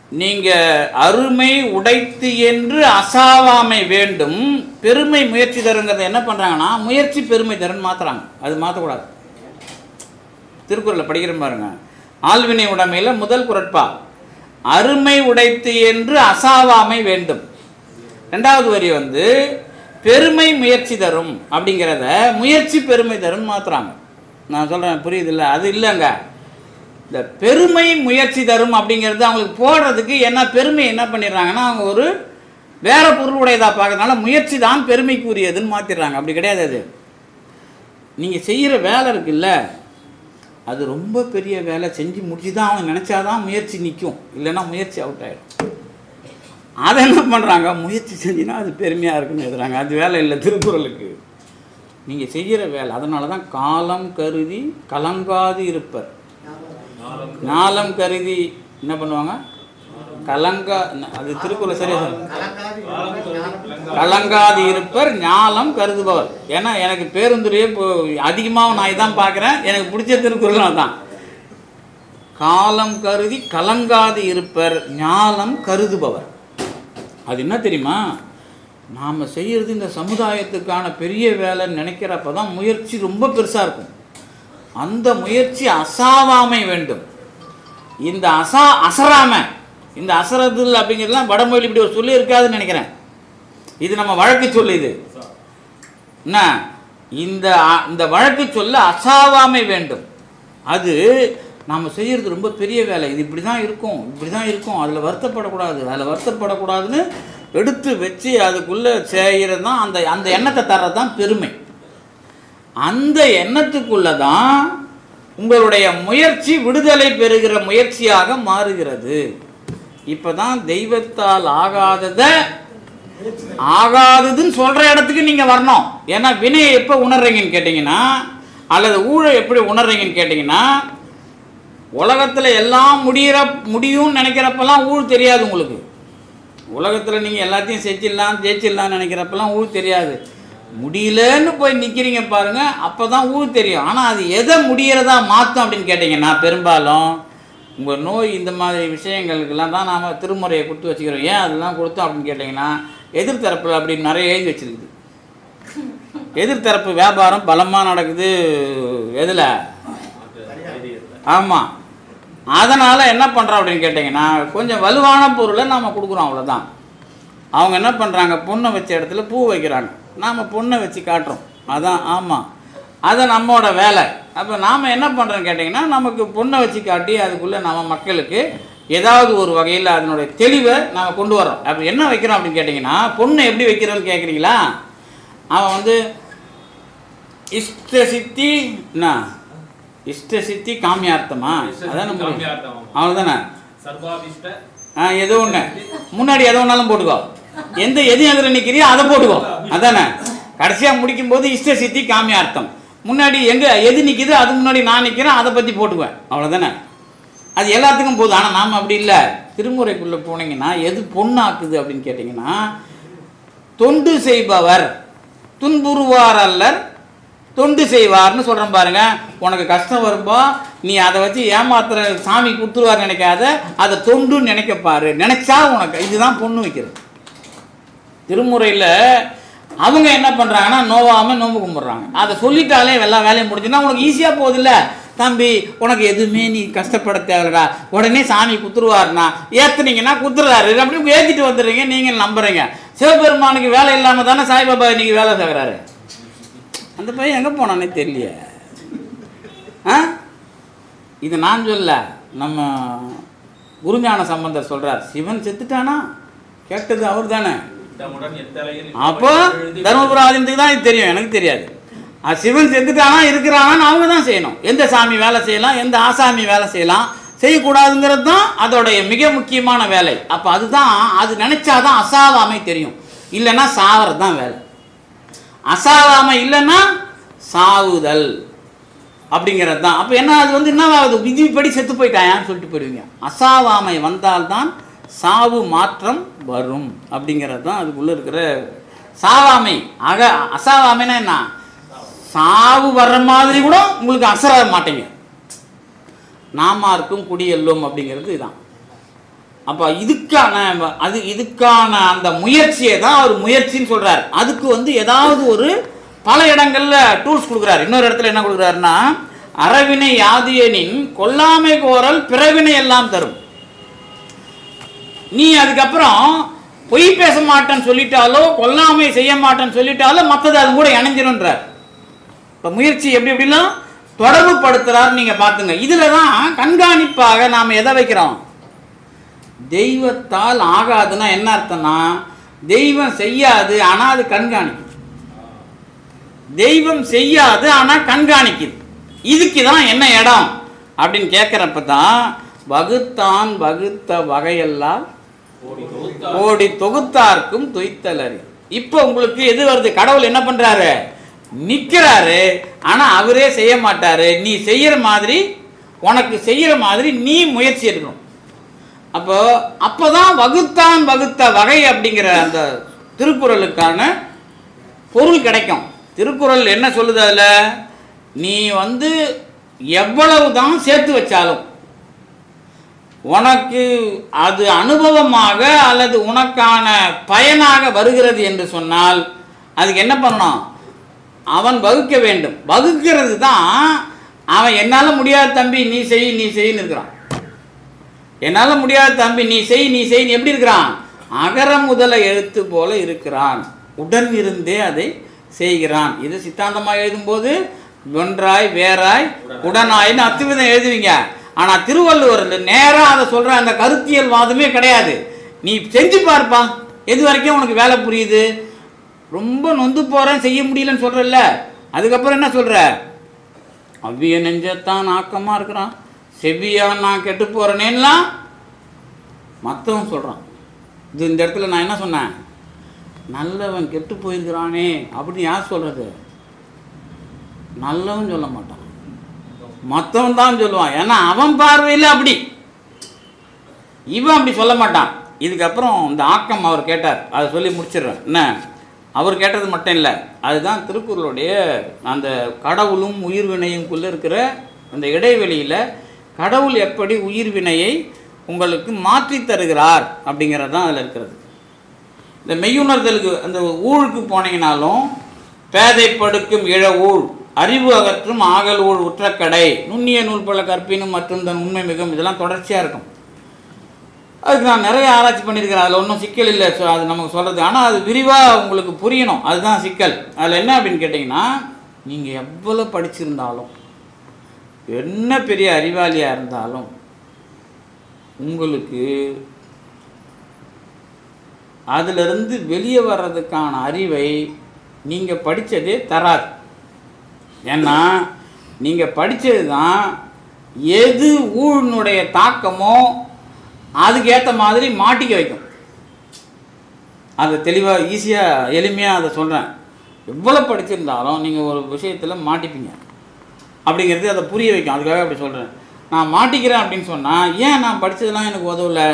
நீங்க அருமை உடைத்து என்று அசாவாமை வேண்டும் பெருமை முயற்சி தருங்கிறத என்ன பண்றாங்கன்னா முயற்சி பெருமை தருன்னு மாத்துறாங்க அது மாற்றக்கூடாது திருக்குறளை படிக்கிற பாருங்க ஆள்வினை உடைமையில முதல் குரட்பா அருமை உடைத்து என்று அசாவாமை வேண்டும் ரெண்டாவது வரி வந்து பெருமை முயற்சி தரும் அப்படிங்கிறத முயற்சி பெருமை தரும் மாத்துறாங்க நான் சொல்றேன் புரியுது இல்லை அது இல்லைங்க இந்த பெருமை முயற்சி தரும் அப்படிங்கிறது அவங்களுக்கு போடுறதுக்கு என்ன பெருமை என்ன பண்ணிடுறாங்கன்னா அவங்க ஒரு வேற பொருள் உடையதா பார்க்கறதுனால முயற்சி தான் பெருமைக்குரியதுன்னு மாத்திடுறாங்க அப்படி கிடையாது அது நீங்கள் செய்கிற வேலை இருக்குல்ல அது ரொம்ப பெரிய வேலை செஞ்சு முடிச்சு தான் அவங்க நினச்சாதான் முயற்சி நிற்கும் இல்லைன்னா முயற்சி அவுட் ஆகிடும் அதை என்ன பண்ணுறாங்க முயற்சி செஞ்சுனா அது பெருமையாக இருக்குன்னு எழுதுறாங்க அது வேலை இல்லை திருக்குறளுக்கு நீங்கள் செய்கிற வேலை அதனால தான் காலம் கருதி கலங்காது இருப்பர் ஞாலம் கருதி என்ன பண்ணுவாங்க கலங்கா அது திருக்குறள் சரியா சொல்லுங்க கலங்காது இருப்பர் ஞாலம் கருதுபவர் ஏன்னா எனக்கு பேருந்துரையே இப்போ அதிகமாக நான் இதான் பார்க்குறேன் எனக்கு பிடிச்ச திருக்குறள் அதான் காலம் கருதி கலங்காது இருப்பர் ஞாலம் கருதுபவர் அது என்ன தெரியுமா நாம் செய்கிறது இந்த சமுதாயத்துக்கான பெரிய வேலைன்னு நினைக்கிறப்ப தான் முயற்சி ரொம்ப பெருசாக இருக்கும் அந்த முயற்சி அசாவாமை வேண்டும் இந்த அசா அசராம இந்த அசரதுல் அப்படிங்கிறதுலாம் வடமொழி இப்படி ஒரு சொல்லி இருக்காதுன்னு நினைக்கிறேன் இது நம்ம வழக்கு சொல்லு இது என்ன இந்த அ- இந்த வழக்கு சொல்ல அசாவாமை வேண்டும் அது நாம் செய்யறது ரொம்ப பெரிய வேலை இது இப்படி தான் இருக்கும் இப்படி தான் இருக்கும் அதில் வருத்தப்படக்கூடாது அதில் வருத்தப்படக்கூடாதுன்னு எடுத்து வச்சு அதுக்குள்ளே செய்கிறது தான் அந்த அந்த எண்ணத்தை தர்றது தான் பெருமை அந்த எண்ணத்துக்குள்ள தான் உங்களுடைய முயற்சி விடுதலை பெறுகிற முயற்சியாக மாறுகிறது இப்பதான் தெய்வத்தால் ஆகாததை ஆகாததுன்னு சொல்ற இடத்துக்கு நீங்க வரணும் ஏன்னா வினையை எப்போ உணர்றீங்கன்னு கேட்டிங்கன்னா அல்லது ஊழை எப்படி உணர்றீங்கன்னு கேட்டிங்கன்னா உலகத்துல எல்லாம் முடியிற முடியும்னு நினைக்கிறப்பெல்லாம் ஊழ் தெரியாது உங்களுக்கு உலகத்தில் நீங்கள் எல்லாத்தையும் செஞ்சிடலாம் ஜெயிச்சிடலாம்னு நினைக்கிறப்பெல்லாம் ஊழ் தெரியாது முடியலன்னு போய் நிற்கிறீங்க பாருங்க அப்போ தான் ஊழ் தெரியும் ஆனால் அது எதை முடியறதா மாற்றும் அப்படின்னு கேட்டிங்கன்னா பெரும்பாலும் உங்கள் நோய் இந்த மாதிரி விஷயங்களுக்கெல்லாம் தான் நாம் திருமுறையை கொடுத்து வச்சுக்கிறோம் ஏன் அதெல்லாம் கொடுத்தோம் அப்படின்னு கேட்டிங்கன்னா எதிர்த்தரப்பில் அப்படி நிறைய எழுதி வச்சிருக்குது எதிர்த்தரப்பு வியாபாரம் பலமாக நடக்குது எதில் ஆமாம் அதனால் என்ன பண்ணுறோம் அப்படின்னு கேட்டிங்கன்னா கொஞ்சம் வலுவான பொருளை நாம் கொடுக்குறோம் அவ்வளோதான் அவங்க என்ன பண்ணுறாங்க பொண்ணை வச்ச இடத்துல பூ வைக்கிறாங்க நாம் பொண்ணை வச்சு காட்டுறோம் அதான் ஆமாம் அது நம்மளோட வேலை அப்போ நாம் என்ன பண்ணுறோன்னு கேட்டிங்கன்னா நமக்கு பொண்ணை வச்சு காட்டி அதுக்குள்ளே நம்ம மக்களுக்கு ஏதாவது ஒரு வகையில் அதனுடைய தெளிவை நாம் கொண்டு வரோம் அப்போ என்ன வைக்கிறோம் அப்படின்னு கேட்டிங்கன்னா பொண்ணை எப்படி வைக்கிறோன்னு கேட்குறீங்களா அவன் வந்து இஷ்ட சித்தி என்ன இஷ்ட சித்தி காமியார்த்தமா அதான் நம்ம
காமியார்த்தம்.
அவ்வளோதானே
சர்வாபிஷ்ட
ஆ ஏதோ ஒன்று முன்னாடி எதோ ஒன்றாலும் போட்டுக்கோ எந்த எது எதிர நிற்கிறியோ அதை போட்டுக்கோ அதானே கடைசியாக முடிக்கும்போது இஷ்ட சித்தி காமியார்த்தம் முன்னாடி எங்கே எது நிற்கிதோ அது முன்னாடி நான் நிற்கிறேன் அதை பற்றி போட்டுக்குவேன் அவ்வளோதானே அது எல்லாத்துக்கும் போதும் ஆனால் நாம் அப்படி இல்லை திருமுறைக்குள்ளே போனீங்கன்னா எது பொண்ணாக்குது அப்படின்னு கேட்டிங்கன்னா தொண்டு செய்பவர் துன்புறுவார் அல்லர் தொண்டு செய்வார்னு சொல்கிறேன் பாருங்க உனக்கு கஷ்டம் வரும்போ நீ அதை வச்சு ஏமாத்துற சாமி கொடுத்துருவார் நினைக்காத அதை தொண்டுன்னு நினைக்க பாரு நினைச்சா உனக்கு இதுதான் பொண்ணு வைக்கிறது திருமுறையில் அவங்க என்ன பண்ணுறாங்கன்னா நோவாமல் நோம்பு கும்பிட்றாங்க அதை சொல்லிட்டாலே எல்லா வேலையும் முடிஞ்சுன்னா உனக்கு ஈஸியாக போகுதுல்ல தம்பி உனக்கு எதுவுமே நீ கஷ்டப்பட தேவைடா உடனே சாமி குத்துருவாருண்ணா ஏற்றுனீங்கன்னா குத்துறாரு அப்படி ஏற்றிட்டு வந்துடுறீங்க நீங்கள் நம்புறீங்க சிவபெருமானுக்கு வேலை இல்லாமல் தானே சாய்பாபா இன்னைக்கு வேலை செய்கிறாரு அந்த பையன் எங்கே போனானே தெரியலையே ஆ இது நான் சொல்ல நம்ம குருஞான சம்பந்தர் சொல்றார் சிவன் செத்துட்டானா கேட்டது அவர் தானே
தம்முடன் எத்தலையில்
அப்போ தர்மபுரம் ஆதீனத்துக்கு தான் இது தெரியும் எனக்கு தெரியாது அது சிவன் செத்துட்டானா இருக்கிறானான்னு அவங்க தான் செய்யணும் எந்த சாமி வேலை செய்யலாம் எந்த ஆசாமி வேலை செய்யலாம் செய்யக்கூடாதுங்கிறது தான் அதோடைய மிக முக்கியமான வேலை அப்போ அதுதான் அது நினைச்சாதான் அசாவாமை தெரியும் இல்லைன்னா சாவறது தான் வேலை அசாவாமை இல்லைன்னா சாவுதல் அப்படிங்கிறது தான் அப்போ என்ன அது வந்து என்னவாகுது விதிப்படி செத்து போயிட்டாயான்னு சொல்லிட்டு போயிடுவீங்க அசாவாமை வந்தால்தான் சாவு மாற்றம் வரும் அப்படிங்கிறது தான் அதுக்குள்ளே இருக்கிற சாவாமை ஆக அசாவாமைனா என்ன சாவு வர்ற மாதிரி கூட உங்களுக்கு அசர மாட்டீங்க நாமார்க்கும் குடியெல்லும் அப்படிங்கிறது இதான் அப்போ இதுக்கான அது இதுக்கான அந்த முயற்சியை தான் அவர் முயற்சின்னு சொல்றார் அதுக்கு வந்து ஏதாவது ஒரு பல இடங்கள்ல டூல்ஸ் கொடுக்குறாரு இன்னொரு இடத்துல என்ன கொடுக்குறாருன்னா அறவினை யாதியனின் கொல்லாமை கோரல் பிறவினை எல்லாம் தரும் நீ அதுக்கப்புறம் பொய் பேச மாட்டேன்னு சொல்லிட்டாலோ கொல்லாமை செய்ய மாட்டேன்னு சொல்லிட்டாலோ மற்றது அது கூட இணைஞ்சிரும்ன்றார் இப்போ முயற்சி எப்படி எப்படிலாம் தொடர்பு படுத்துறாரு நீங்க பார்த்துங்க இதுல தான் கண்காணிப்பாக நாம் எதை வைக்கிறோம் தெய்வத்தால் ஆகாதுன்னா என்ன அர்த்தம்னா தெய்வம் செய்யாது ஆனால் அது கண்காணிக்கும் தெய்வம் செய்யாது ஆனால் கண்காணிக்குது இதுக்கு தான் என்ன இடம் அப்படின்னு கேட்குறப்ப தான் வகுத்தான் வகுத்த வகையெல்லாம்
கோடி தொகுத்தார்
கோடி தொகுத்தார்க்கும் துய்த்தலறி இப்போ உங்களுக்கு எது வருது கடவுள் என்ன பண்றாரு நிக்கிறாரு ஆனா அவரே செய்ய மாட்டாரு நீ செய்யற மாதிரி உனக்கு செய்யற மாதிரி நீ முயற்சி எடுக்கணும் அப்போ அப்போதான் வகுத்தான் வகுத்த வகை அப்படிங்கிற அந்த திருக்குறளுக்கான பொருள் கிடைக்கும் திருக்குறள் என்ன சொல்லுது அதுல நீ வந்து எவ்வளவு தான் சேர்த்து வச்சாலும் உனக்கு அது அனுபவமாக அல்லது உனக்கான பயனாக வருகிறது என்று சொன்னால் அதுக்கு என்ன பண்ணணும் அவன் வகுக்க வேண்டும் வகுக்கிறது தான் அவன் என்னால் முடியாத தம்பி நீ செய் நீ செய்ன்னு இருக்கிறான் என்னால் முடியாத தம்பி நீ செய் நீ செய் எப்படி இருக்கிறான் அகர முதல எழுத்து போல இருக்கிறான் உடன் இருந்தே அதை செய்கிறான் இது சித்தாந்தமாக எழுதும்போது ஒன்றாய் வேறாய் உடனாய்னு அத்துவிதம் எழுதுவீங்க ஆனால் திருவள்ளுவர் நேராக அதை சொல்கிற அந்த கருத்தியல் வாதமே கிடையாது நீ செஞ்சு பார்ப்பா எது வரைக்கும் உனக்கு வேலை புரியுது ரொம்ப நொந்து போகிறேன் செய்ய முடியலன்னு சொல்கிறல்ல அதுக்கப்புறம் என்ன சொல்கிற அவ்விய நெஞ்சத்தான் ஆக்கமாக இருக்கிறான் செவ்வியா நான் கெட்டு போகிறேனேலாம் மற்றவன் சொல்கிறான் இது இந்த இடத்துல நான் என்ன சொன்னேன் நல்லவன் கெட்டு போயிருக்கிறானே அப்படின்னு யார் சொல்கிறது நல்லவன் சொல்ல மாட்டான் மற்றவன் தான் சொல்லுவான் ஏன்னா அவன் பார்வையில் அப்படி இவன் அப்படி சொல்ல மாட்டான் இதுக்கப்புறம் இந்த ஆக்கம் அவர் கேட்டார் அதை சொல்லி முடிச்சிடுறேன் என்ன அவர் கேட்டது மட்டும் இல்லை அதுதான் திருக்குறளுடைய அந்த கடவுளும் உயிர்வினையும்குள்ளே இருக்கிற அந்த இடைவெளியில் கடவுள் எப்படி உயிர்வினையை உங்களுக்கு மாற்றி தருகிறார் அப்படிங்கிறது தான் அதில் இருக்கிறது இந்த மெய்யுணர்தலுக்கு அந்த ஊழுக்கு போனீங்கனாலும் பேதை படுக்கும் இழ ஊழ் அறிவு அகற்றும் ஆகல் ஊழ் உற்றக்கடை நுண்ணிய நூல் பல கற்பினும் மற்றும் தன் உண்மை மிகும் இதெல்லாம் தொடர்ச்சியாக இருக்கும் அதுக்கு நான் நிறைய ஆராய்ச்சி பண்ணியிருக்கிறேன் அதில் ஒன்றும் சிக்கல் இல்லை ஸோ அது நமக்கு சொல்கிறது ஆனால் அது விரிவாக உங்களுக்கு புரியணும் அதுதான் சிக்கல் அதில் என்ன அப்படின்னு கேட்டிங்கன்னா நீங்கள் எவ்வளோ படிச்சிருந்தாலும் என்ன பெரிய அறிவாளியாக இருந்தாலும் உங்களுக்கு அதிலிருந்து வெளியே வர்றதுக்கான அறிவை நீங்கள் படித்ததே தராது ஏன்னா நீங்கள் படித்தது தான் எது ஊழினுடைய தாக்கமோ அதுக்கேற்ற மாதிரி மாட்டிக்க வைக்கும் அதை தெளிவாக ஈஸியாக எளிமையாக அதை சொல்கிறேன் எவ்வளோ படிச்சிருந்தாலும் நீங்கள் ஒரு விஷயத்தில் மாட்டிப்பீங்க அப்படிங்கிறது அதை புரிய வைக்கும் அதுக்காக அப்படி சொல்கிறேன் நான் மாட்டிக்கிறேன் அப்படின்னு சொன்னால் ஏன் நான் படித்ததெல்லாம் எனக்கு உதவலை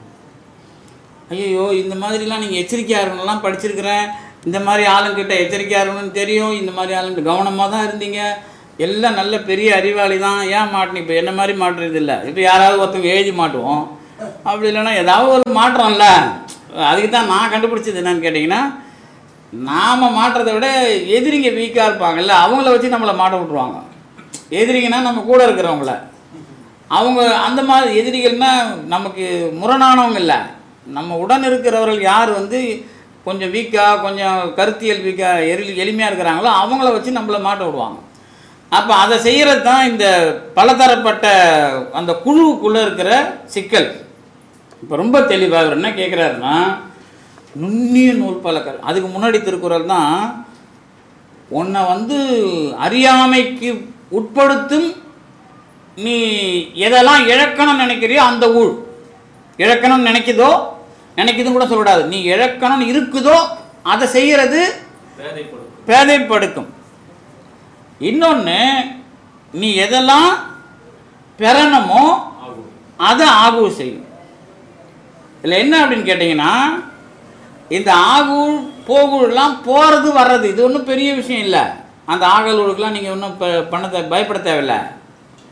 ஐயோ இந்த மாதிரிலாம் நீங்கள் எச்சரிக்கையாக இருக்கணும்லாம் படிச்சிருக்கிறேன் இந்த மாதிரி ஆளுங்கிட்ட எச்சரிக்கையாக இருக்கணும்னு தெரியும் இந்த மாதிரி ஆளுங்கிட்ட கவனமாக தான் இருந்தீங்க எல்லாம் நல்ல பெரிய அறிவாளி தான் ஏன் மாட்டினு இப்போ என்ன மாதிரி மாட்டுறது இல்லை இப்போ யாராவது ஒருத்தவங்க எழுதி மாட்டுவோம் அப்படி இல்லைன்னா ஏதாவது ஒரு மாற்றம்ல அதுக்கு தான் நான் கண்டுபிடிச்சது என்னன்னு கேட்டிங்கன்னா நாம் மாட்டுறதை விட எதிரிங்க வீக்காக இருப்பாங்கல்ல அவங்கள வச்சு நம்மளை மாட்ட விட்ருவாங்க எதிரிங்கன்னா நம்ம கூட இருக்கிறவங்கள அவங்க அந்த மாதிரி எதிரிகள்னா நமக்கு முரணானவங்க இல்லை நம்ம உடன் இருக்கிறவர்கள் யார் வந்து கொஞ்சம் வீக்காக கொஞ்சம் கருத்தியல் வீக்காக எளி எளிமையாக இருக்கிறாங்களோ அவங்கள வச்சு நம்மளை மாட்ட விடுவாங்க அப்போ அதை செய்கிறது தான் இந்த பலதரப்பட்ட அந்த குழுவுக்குள்ளே இருக்கிற சிக்கல் இப்போ ரொம்ப தெளிவாக அவர் என்ன கேட்குறாருன்னா நுண்ணிய நூல் பழக்கர் அதுக்கு முன்னாடி திருக்குறள் தான் உன்னை வந்து அறியாமைக்கு உட்படுத்தும் நீ எதெல்லாம் இழக்கணும்னு நினைக்கிறியோ அந்த ஊழ் இழக்கணும்னு நினைக்குதோ நினைக்குதுன்னு கூட சொல்லக்கூடாது நீ இழக்கணும்னு இருக்குதோ அதை செய்கிறது
பேதைப்படும்
பேதைப்படுக்கும் இன்னொன்று நீ எதெல்லாம் பெறணுமோ
ஆகும்
அதை ஆகூர் செய்யும் இதில் என்ன அப்படின்னு கேட்டிங்கன்னா இந்த ஆகூர் போகூர்லாம் போகிறது வர்றது இது ஒன்றும் பெரிய விஷயம் இல்லை அந்த ஆகலூருக்கெலாம் நீங்கள் ஒன்றும் இப்போ பண்ண தே- பயப்பட தேவையில்லை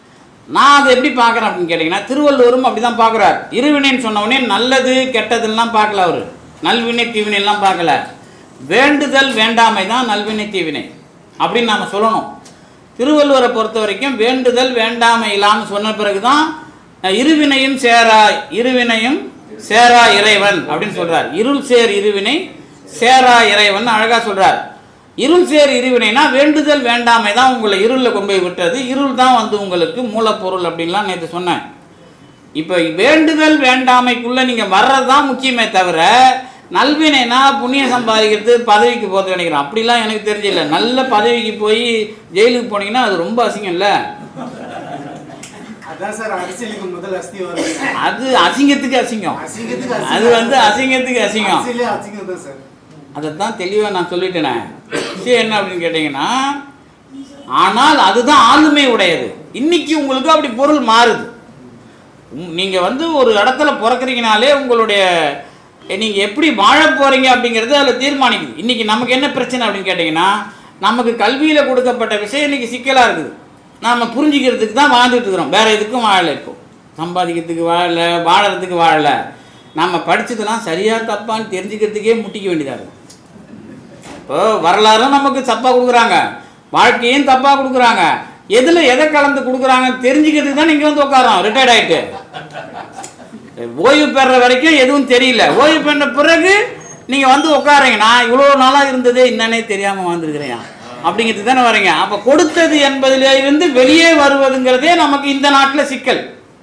நான் அதை எப்படி பார்க்குறேன் அப்படின்னு கேட்டிங்கன்னா திருவள்ளுவரும் அப்படி தான் பார்க்குறார் இருவினைன்னு சொன்ன உடனே நல்லது கெட்டதுலாம் பார்க்கல அவர் நல்வினை தீவினைலாம் பார்க்கல வேண்டுதல் வேண்டாமை தான் நல்வினை தீவினை அப்படின்னு நாம் சொல்லணும் திருவள்ளுவரை பொறுத்த வரைக்கும் வேண்டுதல் வேண்டாமை இல்லாமல் சொன்ன பிறகு தான் இருவினையும் சேரா இருவினையும் சேரா இறைவன் அப்படின்னு சொல்றார் இருள் சேர் இருவினை சேரா இறைவன் அழகா சொல்றார் இருள் சேர் இருவினைனா வேண்டுதல் வேண்டாமை தான் உங்களை இருளில் கொண்டு போய் விட்டது இருள் தான் வந்து உங்களுக்கு மூலப்பொருள் அப்படின்லாம் நேற்று சொன்னேன் இப்போ வேண்டுதல் வேண்டாமைக்குள்ளே நீங்கள் வர்றது தான் முக்கியமே தவிர நல்வினைனா புண்ணியம் சம்பாதிக்கிறது பதவிக்கு போகிறது நினைக்கிறேன் அப்படிலாம் எனக்கு தெரியல நல்ல பதவிக்கு போய் ஜெயிலுக்கு போனீங்கன்னா அது ரொம்ப அசிங்கம் இல்லை
அதான் சார் அரசியலுக்கு முதல் அஸ்தி வருது
அது அசிங்கத்துக்கு அசிங்கம்
அசிங்கத்துக்கு அசிங்கம்.
அது வந்து அசிங்கத்துக்கு அசிங்கம்
அரசியலே அசிங்கம் தான் சார்
அதைத்தான் தெளிவாக நான் சொல்லிட்டேனே விஷயம் என்ன அப்படின்னு கேட்டிங்கன்னா ஆனால் அதுதான் ஆளுமை உடையது இன்னைக்கு உங்களுக்கு அப்படி பொருள் மாறுது நீங்கள் வந்து ஒரு இடத்துல பிறக்கிறீங்கனாலே உங்களுடைய நீங்கள் எப்படி வாழ போகிறீங்க அப்படிங்கிறது அதில் தீர்மானிக்குது இன்றைக்கி நமக்கு என்ன பிரச்சனை அப்படின்னு கேட்டிங்கன்னா நமக்கு கல்வியில் கொடுக்கப்பட்ட விஷயம் இன்றைக்கி சிக்கலாக இருக்குது நாம் புரிஞ்சிக்கிறதுக்கு தான் வாழ்ந்துட்டு இருக்கிறோம் வேறு எதுக்கும் வாழலை இப்போ சம்பாதிக்கிறதுக்கு வாழலை வாழறதுக்கு வாழலை நம்ம படிச்சதெல்லாம் சரியா தப்பான்னு தெரிஞ்சுக்கிறதுக்கே முட்டிக்க வேண்டியதாக இருக்குது இப்போ வரலாறும் நமக்கு தப்பாக கொடுக்குறாங்க வாழ்க்கையும் தப்பாக கொடுக்குறாங்க எதில் எதை கலந்து கொடுக்குறாங்கன்னு தெரிஞ்சுக்கிறதுக்கு தான் நீங்கள் வந்து உட்காரோம் ரிட்டையர்ட் ஆகிட்டு ஓய்வு பெற வரைக்கும் எதுவும் தெரியல ஓய்வு பெற்ற பிறகு நீங்கள் வந்து உட்காரீங்க நான் இவ்வளோ நாளாக இருந்ததே என்னன்னே தெரியாமல் வாழ்ந்துருக்கிறேன் அப்படிங்கிறது தானே வரீங்க அப்போ கொடுத்தது என்பதில் இருந்து வெளியே வருவதுங்கிறதே நமக்கு இந்த நாட்டில் சிக்கல்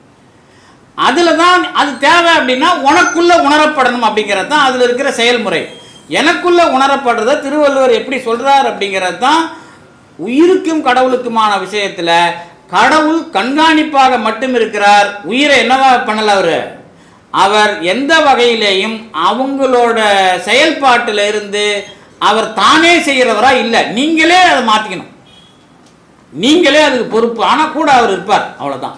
அதில் தான் அது தேவை அப்படின்னா உனக்குள்ள உணரப்படணும் அப்படிங்கிறது தான் அதில் இருக்கிற செயல்முறை எனக்குள்ள உணரப்படுறத திருவள்ளுவர் எப்படி சொல்றார் அப்படிங்கிறது தான் உயிருக்கும் கடவுளுக்குமான விஷயத்தில் கடவுள் கண்காணிப்பாக மட்டும் இருக்கிறார் உயிரை என்னவா பண்ணல அவர் அவர் எந்த வகையிலேயும் அவங்களோட செயல்பாட்டில் இருந்து அவர் தானே செய்கிறவரா இல்லை நீங்களே அதை மாற்றிக்கணும் நீங்களே அதுக்கு பொறுப்பு ஆனால் கூட அவர் இருப்பார் அவ்வளோதான்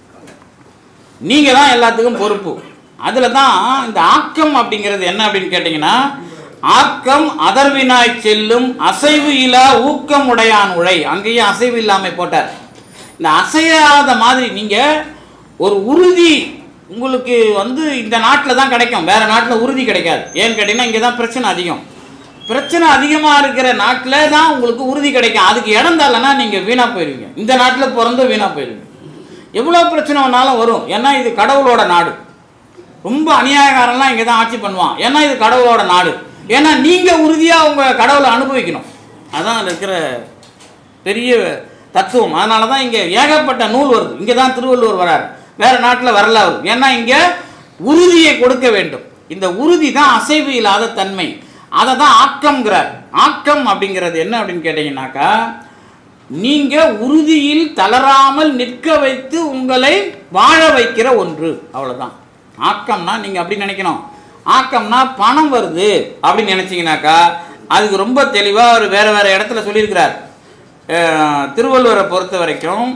நீங்க தான் எல்லாத்துக்கும் பொறுப்பு அதில் தான் இந்த ஆக்கம் அப்படிங்கிறது என்ன அப்படின்னு கேட்டிங்கன்னா ஆக்கம் அதர்வினாய் செல்லும் அசைவு இலா ஊக்கம் உடையான் உழை அங்கேயும் அசைவு இல்லாமை போட்டார் இந்த அசையாத மாதிரி நீங்கள் ஒரு உறுதி உங்களுக்கு வந்து இந்த நாட்டில் தான் கிடைக்கும் வேற நாட்டில் உறுதி கிடைக்காது ஏன்னு கேட்டிங்கன்னா இங்கே தான் பிரச்சனை அதிகம் பிரச்சனை அதிகமாக இருக்கிற நாட்டில் தான் உங்களுக்கு உறுதி கிடைக்கும் அதுக்கு இடம் தரலைன்னா நீங்கள் வீணாக போயிடுவீங்க இந்த நாட்டில் பிறந்து வீணாக போயிடுவீங்க எவ்வளோ பிரச்சனை வேணாலும் வரும் ஏன்னா இது கடவுளோட நாடு ரொம்ப அநியாயக்காரன்லாம் இங்கே தான் ஆட்சி பண்ணுவான் ஏன்னா இது கடவுளோட நாடு ஏன்னா நீங்கள் உறுதியாக உங்கள் கடவுளை அனுபவிக்கணும் அதான் அதில் இருக்கிற பெரிய தத்துவம் அதனால தான் இங்கே ஏகப்பட்ட நூல் வருது இங்கே தான் திருவள்ளுவர் வரார் வேறு நாட்டில் வரல அவர் ஏன்னா இங்கே உறுதியை கொடுக்க வேண்டும் இந்த உறுதி தான் அசைவு இல்லாத தன்மை அதை தான் ஆக்கம்ங்கிறார் ஆக்கம் அப்படிங்கிறது என்ன அப்படின்னு கேட்டிங்கன்னாக்கா நீங்கள் உறுதியில் தளராமல் நிற்க வைத்து உங்களை வாழ வைக்கிற ஒன்று அவ்வளோதான் ஆக்கம்னா நீங்கள் அப்படி நினைக்கணும் ஆக்கம்னா பணம் வருது அப்படின்னு நினச்சிங்கனாக்கா அதுக்கு ரொம்ப தெளிவாக அவர் வேறு வேறு இடத்துல சொல்லியிருக்கிறார் அஹ், திருவள்ளுவரை பொறுத்த வரைக்கும்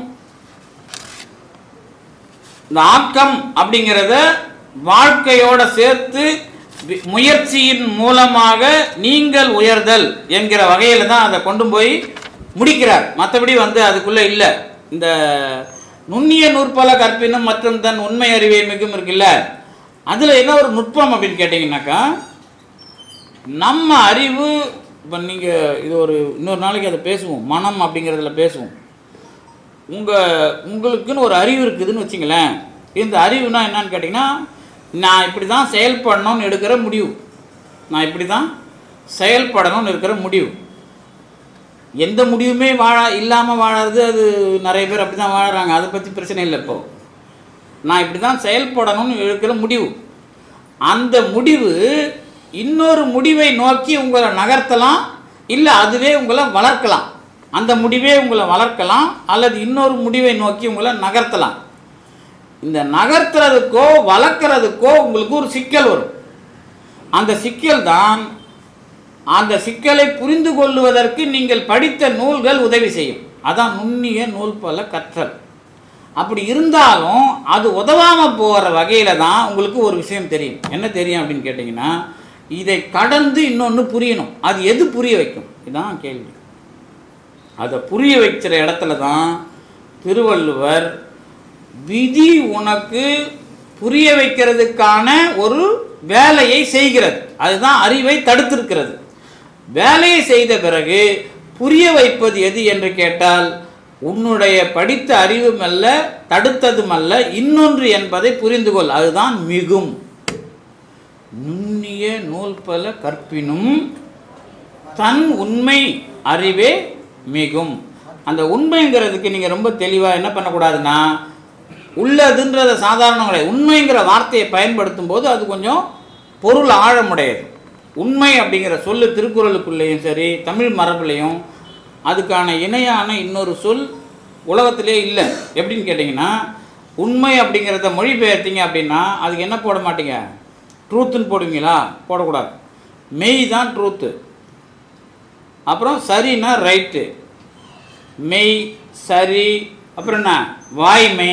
இந்த ஆக்கம் அப்படிங்கிறத வாழ்க்கையோட சேர்த்து வி- முயற்சியின் மூலமாக நீங்கள் உயர்தல் என்கிற வகையில் தான் அதை கொண்டு போய் முடிக்கிறார் மற்றபடி வந்து அதுக்குள்ளே இல்லை இந்த நுண்ணிய நூற்பல கற்பினும் மற்றும் தன் உண்மை அறிவை மிகும் இருக்குல்ல அதில் என்ன ஒரு நுட்பம் அப்படின்னு கேட்டிங்கனாக்கா நம்ம அறிவு இப்போ நீங்கள் இது ஒரு இன்னொரு நாளைக்கு அதை பேசுவோம் மனம் அப்படிங்கிறதுல பேசுவோம் உங்கள் உங்களுக்குன்னு ஒரு அறிவு இருக்குதுன்னு வச்சுங்களேன் இந்த அறிவுனா என்னன்னு கேட்டிங்கன்னா நான் இப்படி தான் செயல்படணும்னு எடுக்கிற முடிவு நான் இப்படி தான் செயல்படணும்னு இருக்கிற முடிவு எந்த முடிவுமே வாழ இல்லாமல் வாழறது அது நிறைய பேர் அப்படி தான் வாழறாங்க அதை பற்றி பிரச்சனை இல்லை இப்போ நான் இப்படி தான் செயல்படணும்னு எடுக்கிற முடிவு அந்த முடிவு இன்னொரு முடிவை நோக்கி உங்களை நகர்த்தலாம் இல்லை அதுவே உங்களை வளர்க்கலாம் அந்த முடிவே உங்களை வளர்க்கலாம் அல்லது இன்னொரு முடிவை நோக்கி உங்களை நகர்த்தலாம் இந்த நகர்த்துறதுக்கோ வளர்க்குறதுக்கோ உங்களுக்கு ஒரு சிக்கல் வரும் அந்த சிக்கல் தான் அந்த சிக்கலை புரிந்து கொள்ளுவதற்கு நீங்கள் படித்த நூல்கள் உதவி செய்யும் அதான் நுண்ணிய நூல் பல கற்றல் அப்படி இருந்தாலும் அது உதவாமல் போகிற வகையில் தான் உங்களுக்கு ஒரு விஷயம் தெரியும் என்ன தெரியும் அப்படின்னு கேட்டிங்கன்னா இதை கடந்து இன்னொன்று புரியணும் அது எது புரிய வைக்கும் இதுதான் கேள்வி அதை புரிய வைக்கிற இடத்துல தான் திருவள்ளுவர் விதி உனக்கு புரிய வைக்கிறதுக்கான ஒரு வேலையை செய்கிறது அதுதான் அறிவை தடுத்திருக்கிறது வேலையை செய்த பிறகு புரிய வைப்பது எது என்று கேட்டால் உன்னுடைய படித்த அறிவும் அல்ல தடுத்ததும் அல்ல இன்னொன்று என்பதை புரிந்து கொள் அதுதான் மிகும் நுண்ணிய நூல் பல கற்பினும் தன் உண்மை அறிவே மிகும் அந்த உண்மைங்கிறதுக்கு நீங்கள் ரொம்ப தெளிவாக என்ன பண்ணக்கூடாதுன்னா உள்ளதுன்றத சாதாரண கிடையாது உண்மைங்கிற வார்த்தையை பயன்படுத்தும் போது அது கொஞ்சம் பொருள் ஆழமுடையது உண்மை அப்படிங்கிற சொல்லு திருக்குறளுக்குள்ளேயும் சரி தமிழ் மரபுலையும் அதுக்கான இணையான இன்னொரு சொல் உலகத்திலே இல்லை எப்படின்னு கேட்டிங்கன்னா உண்மை அப்படிங்கிறத மொழிபெயர்த்தீங்க அப்படின்னா அதுக்கு என்ன போட மாட்டீங்க ட்ரூத்துன்னு போடுவீங்களா போடக்கூடாது மெய் தான் ட்ரூத்து அப்புறம் சரின்னா ரைட்டு மெய் சரி அப்புறம் என்ன வாய்மை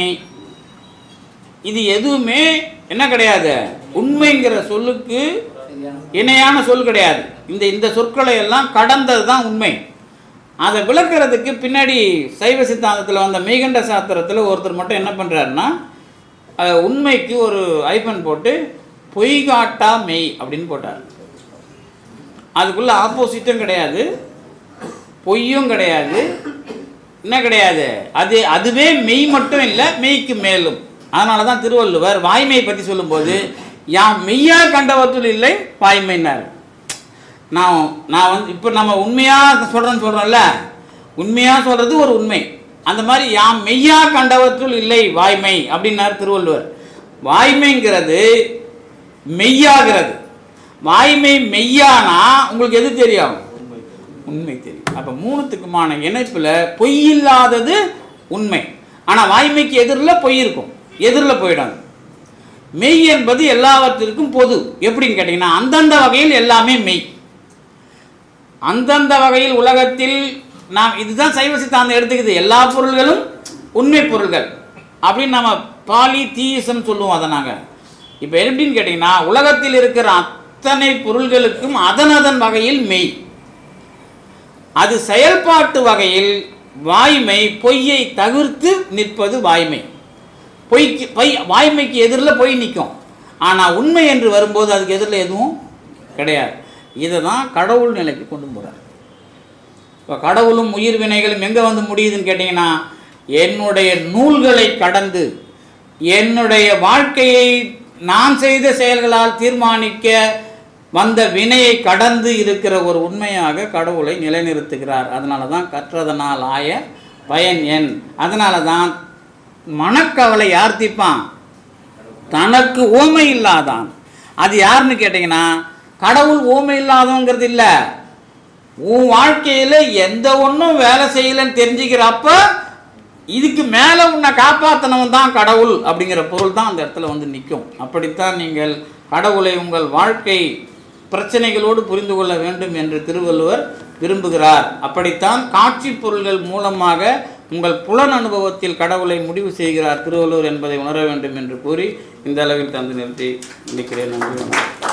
இது எதுவுமே என்ன கிடையாது உண்மைங்கிற சொல்லுக்கு இணையான சொல் கிடையாது இந்த இந்த சொற்களை எல்லாம் கடந்தது தான் உண்மை அதை விளக்குறதுக்கு பின்னாடி சைவ சித்தாந்தத்தில் வந்த மெய்கண்ட சாஸ்திரத்தில் ஒருத்தர் மட்டும் என்ன பண்ணுறாருன்னா அஹ், உண்மைக்கு ஒரு ஐபன் போட்டு பொய்காட்டா மெய் அப்படின்னு போட்டார் அதுக்குள்ள ஆப்போசிட்டும் கிடையாது பொய்யும் கிடையாது என்ன கிடையாது அது அதுவே மெய் மட்டும் இல்லை மெய்க்கு மேலும் அதனால தான் திருவள்ளுவர் வாய்மையை பற்றி சொல்லும்போது யாம் மெய்யா கண்டவற்றுள் இல்லை வாய்மைன்னார் நான் நான் வந்து இப்போ நம்ம உண்மையாக சொல்கிறேன்னு சொல்கிறோம்ல உண்மையாக சொல்கிறது ஒரு உண்மை அந்த மாதிரி யாம் மெய்யா கண்டவற்றுள் இல்லை வாய்மை அப்படின்னார் திருவள்ளுவர் வாய்மைங்கிறது மெய்யாகிறது வாய்மை மெய்யானா உங்களுக்கு எது தெரியும் உண்மை தெரியும் அப்போ மூணுத்துக்குமான இணைப்பில் பொய் இல்லாதது உண்மை ஆனால் வாய்மைக்கு எதிரில் பொய் இருக்கும் எதிரில் போயிடும் மெய் என்பது எல்லாவற்றிற்கும் பொது எப்படின்னு கேட்டிங்கன்னா அந்தந்த வகையில் எல்லாமே மெய் அந்தந்த வகையில் உலகத்தில் நாம் இதுதான் சைவ சித்தாந்தம் எடுத்துக்குது எல்லா பொருள்களும் உண்மை பொருள்கள் அப்படின்னு நம்ம பாலி தீசம் சொல்லுவோம் அதை நாங்கள் இப்போ எப்படின்னு கேட்டிங்கன்னா உலகத்தில் இருக்கிற அத்தனை பொருள்களுக்கும் அதன் அதன் வகையில் மெய் அது செயல்பாட்டு வகையில் வாய்மை பொய்யை தவிர்த்து நிற்பது வாய்மை பொய்க்கு பொய் வாய்மைக்கு எதிரில் பொய் நிற்கும் ஆனால் உண்மை என்று வரும்போது அதுக்கு எதிரில் எதுவும் கிடையாது இதை தான் கடவுள் நிலைக்கு கொண்டு போகிறார் இப்போ கடவுளும் உயிர் வினைகளும் எங்கே வந்து முடியுதுன்னு கேட்டிங்கன்னா என்னுடைய நூல்களை கடந்து என்னுடைய வாழ்க்கையை நான் செய்த செயல்களால் தீர்மானிக்க வந்த வினையை கடந்து இருக்கிற ஒரு உண்மையாக கடவுளை நிலைநிறுத்துகிறார் அதனால தான் கற்றதனால் ஆய பயன் என் அதனால தான் மனக்கவலை யார் தீர்ப்பான் தனக்கு ஓமை இல்லாதான் அது யாருன்னு கேட்டிங்கன்னா கடவுள் ஓமை இல்லாதவங்கிறது இல்லை உன் வாழ்க்கையில் எந்த ஒன்றும் வேலை செய்யலைன்னு தெரிஞ்சுக்கிறப்ப இதுக்கு மேலே உன்னை காப்பாற்றினவன் தான் கடவுள் அப்படிங்கிற பொருள் தான் அந்த இடத்துல வந்து நிற்கும் அப்படித்தான் நீங்கள் கடவுளை உங்கள் வாழ்க்கை பிரச்சனைகளோடு புரிந்து கொள்ள வேண்டும் என்று திருவள்ளுவர் விரும்புகிறார் அப்படித்தான் காட்சி பொருள்கள் மூலமாக உங்கள் புலன் அனுபவத்தில் கடவுளை முடிவு செய்கிறார் திருவள்ளுவர் என்பதை உணர வேண்டும் என்று கூறி இந்த அளவில் தந்து நிறுத்தி முடிக்கிறேன் நன்றி வணக்கம்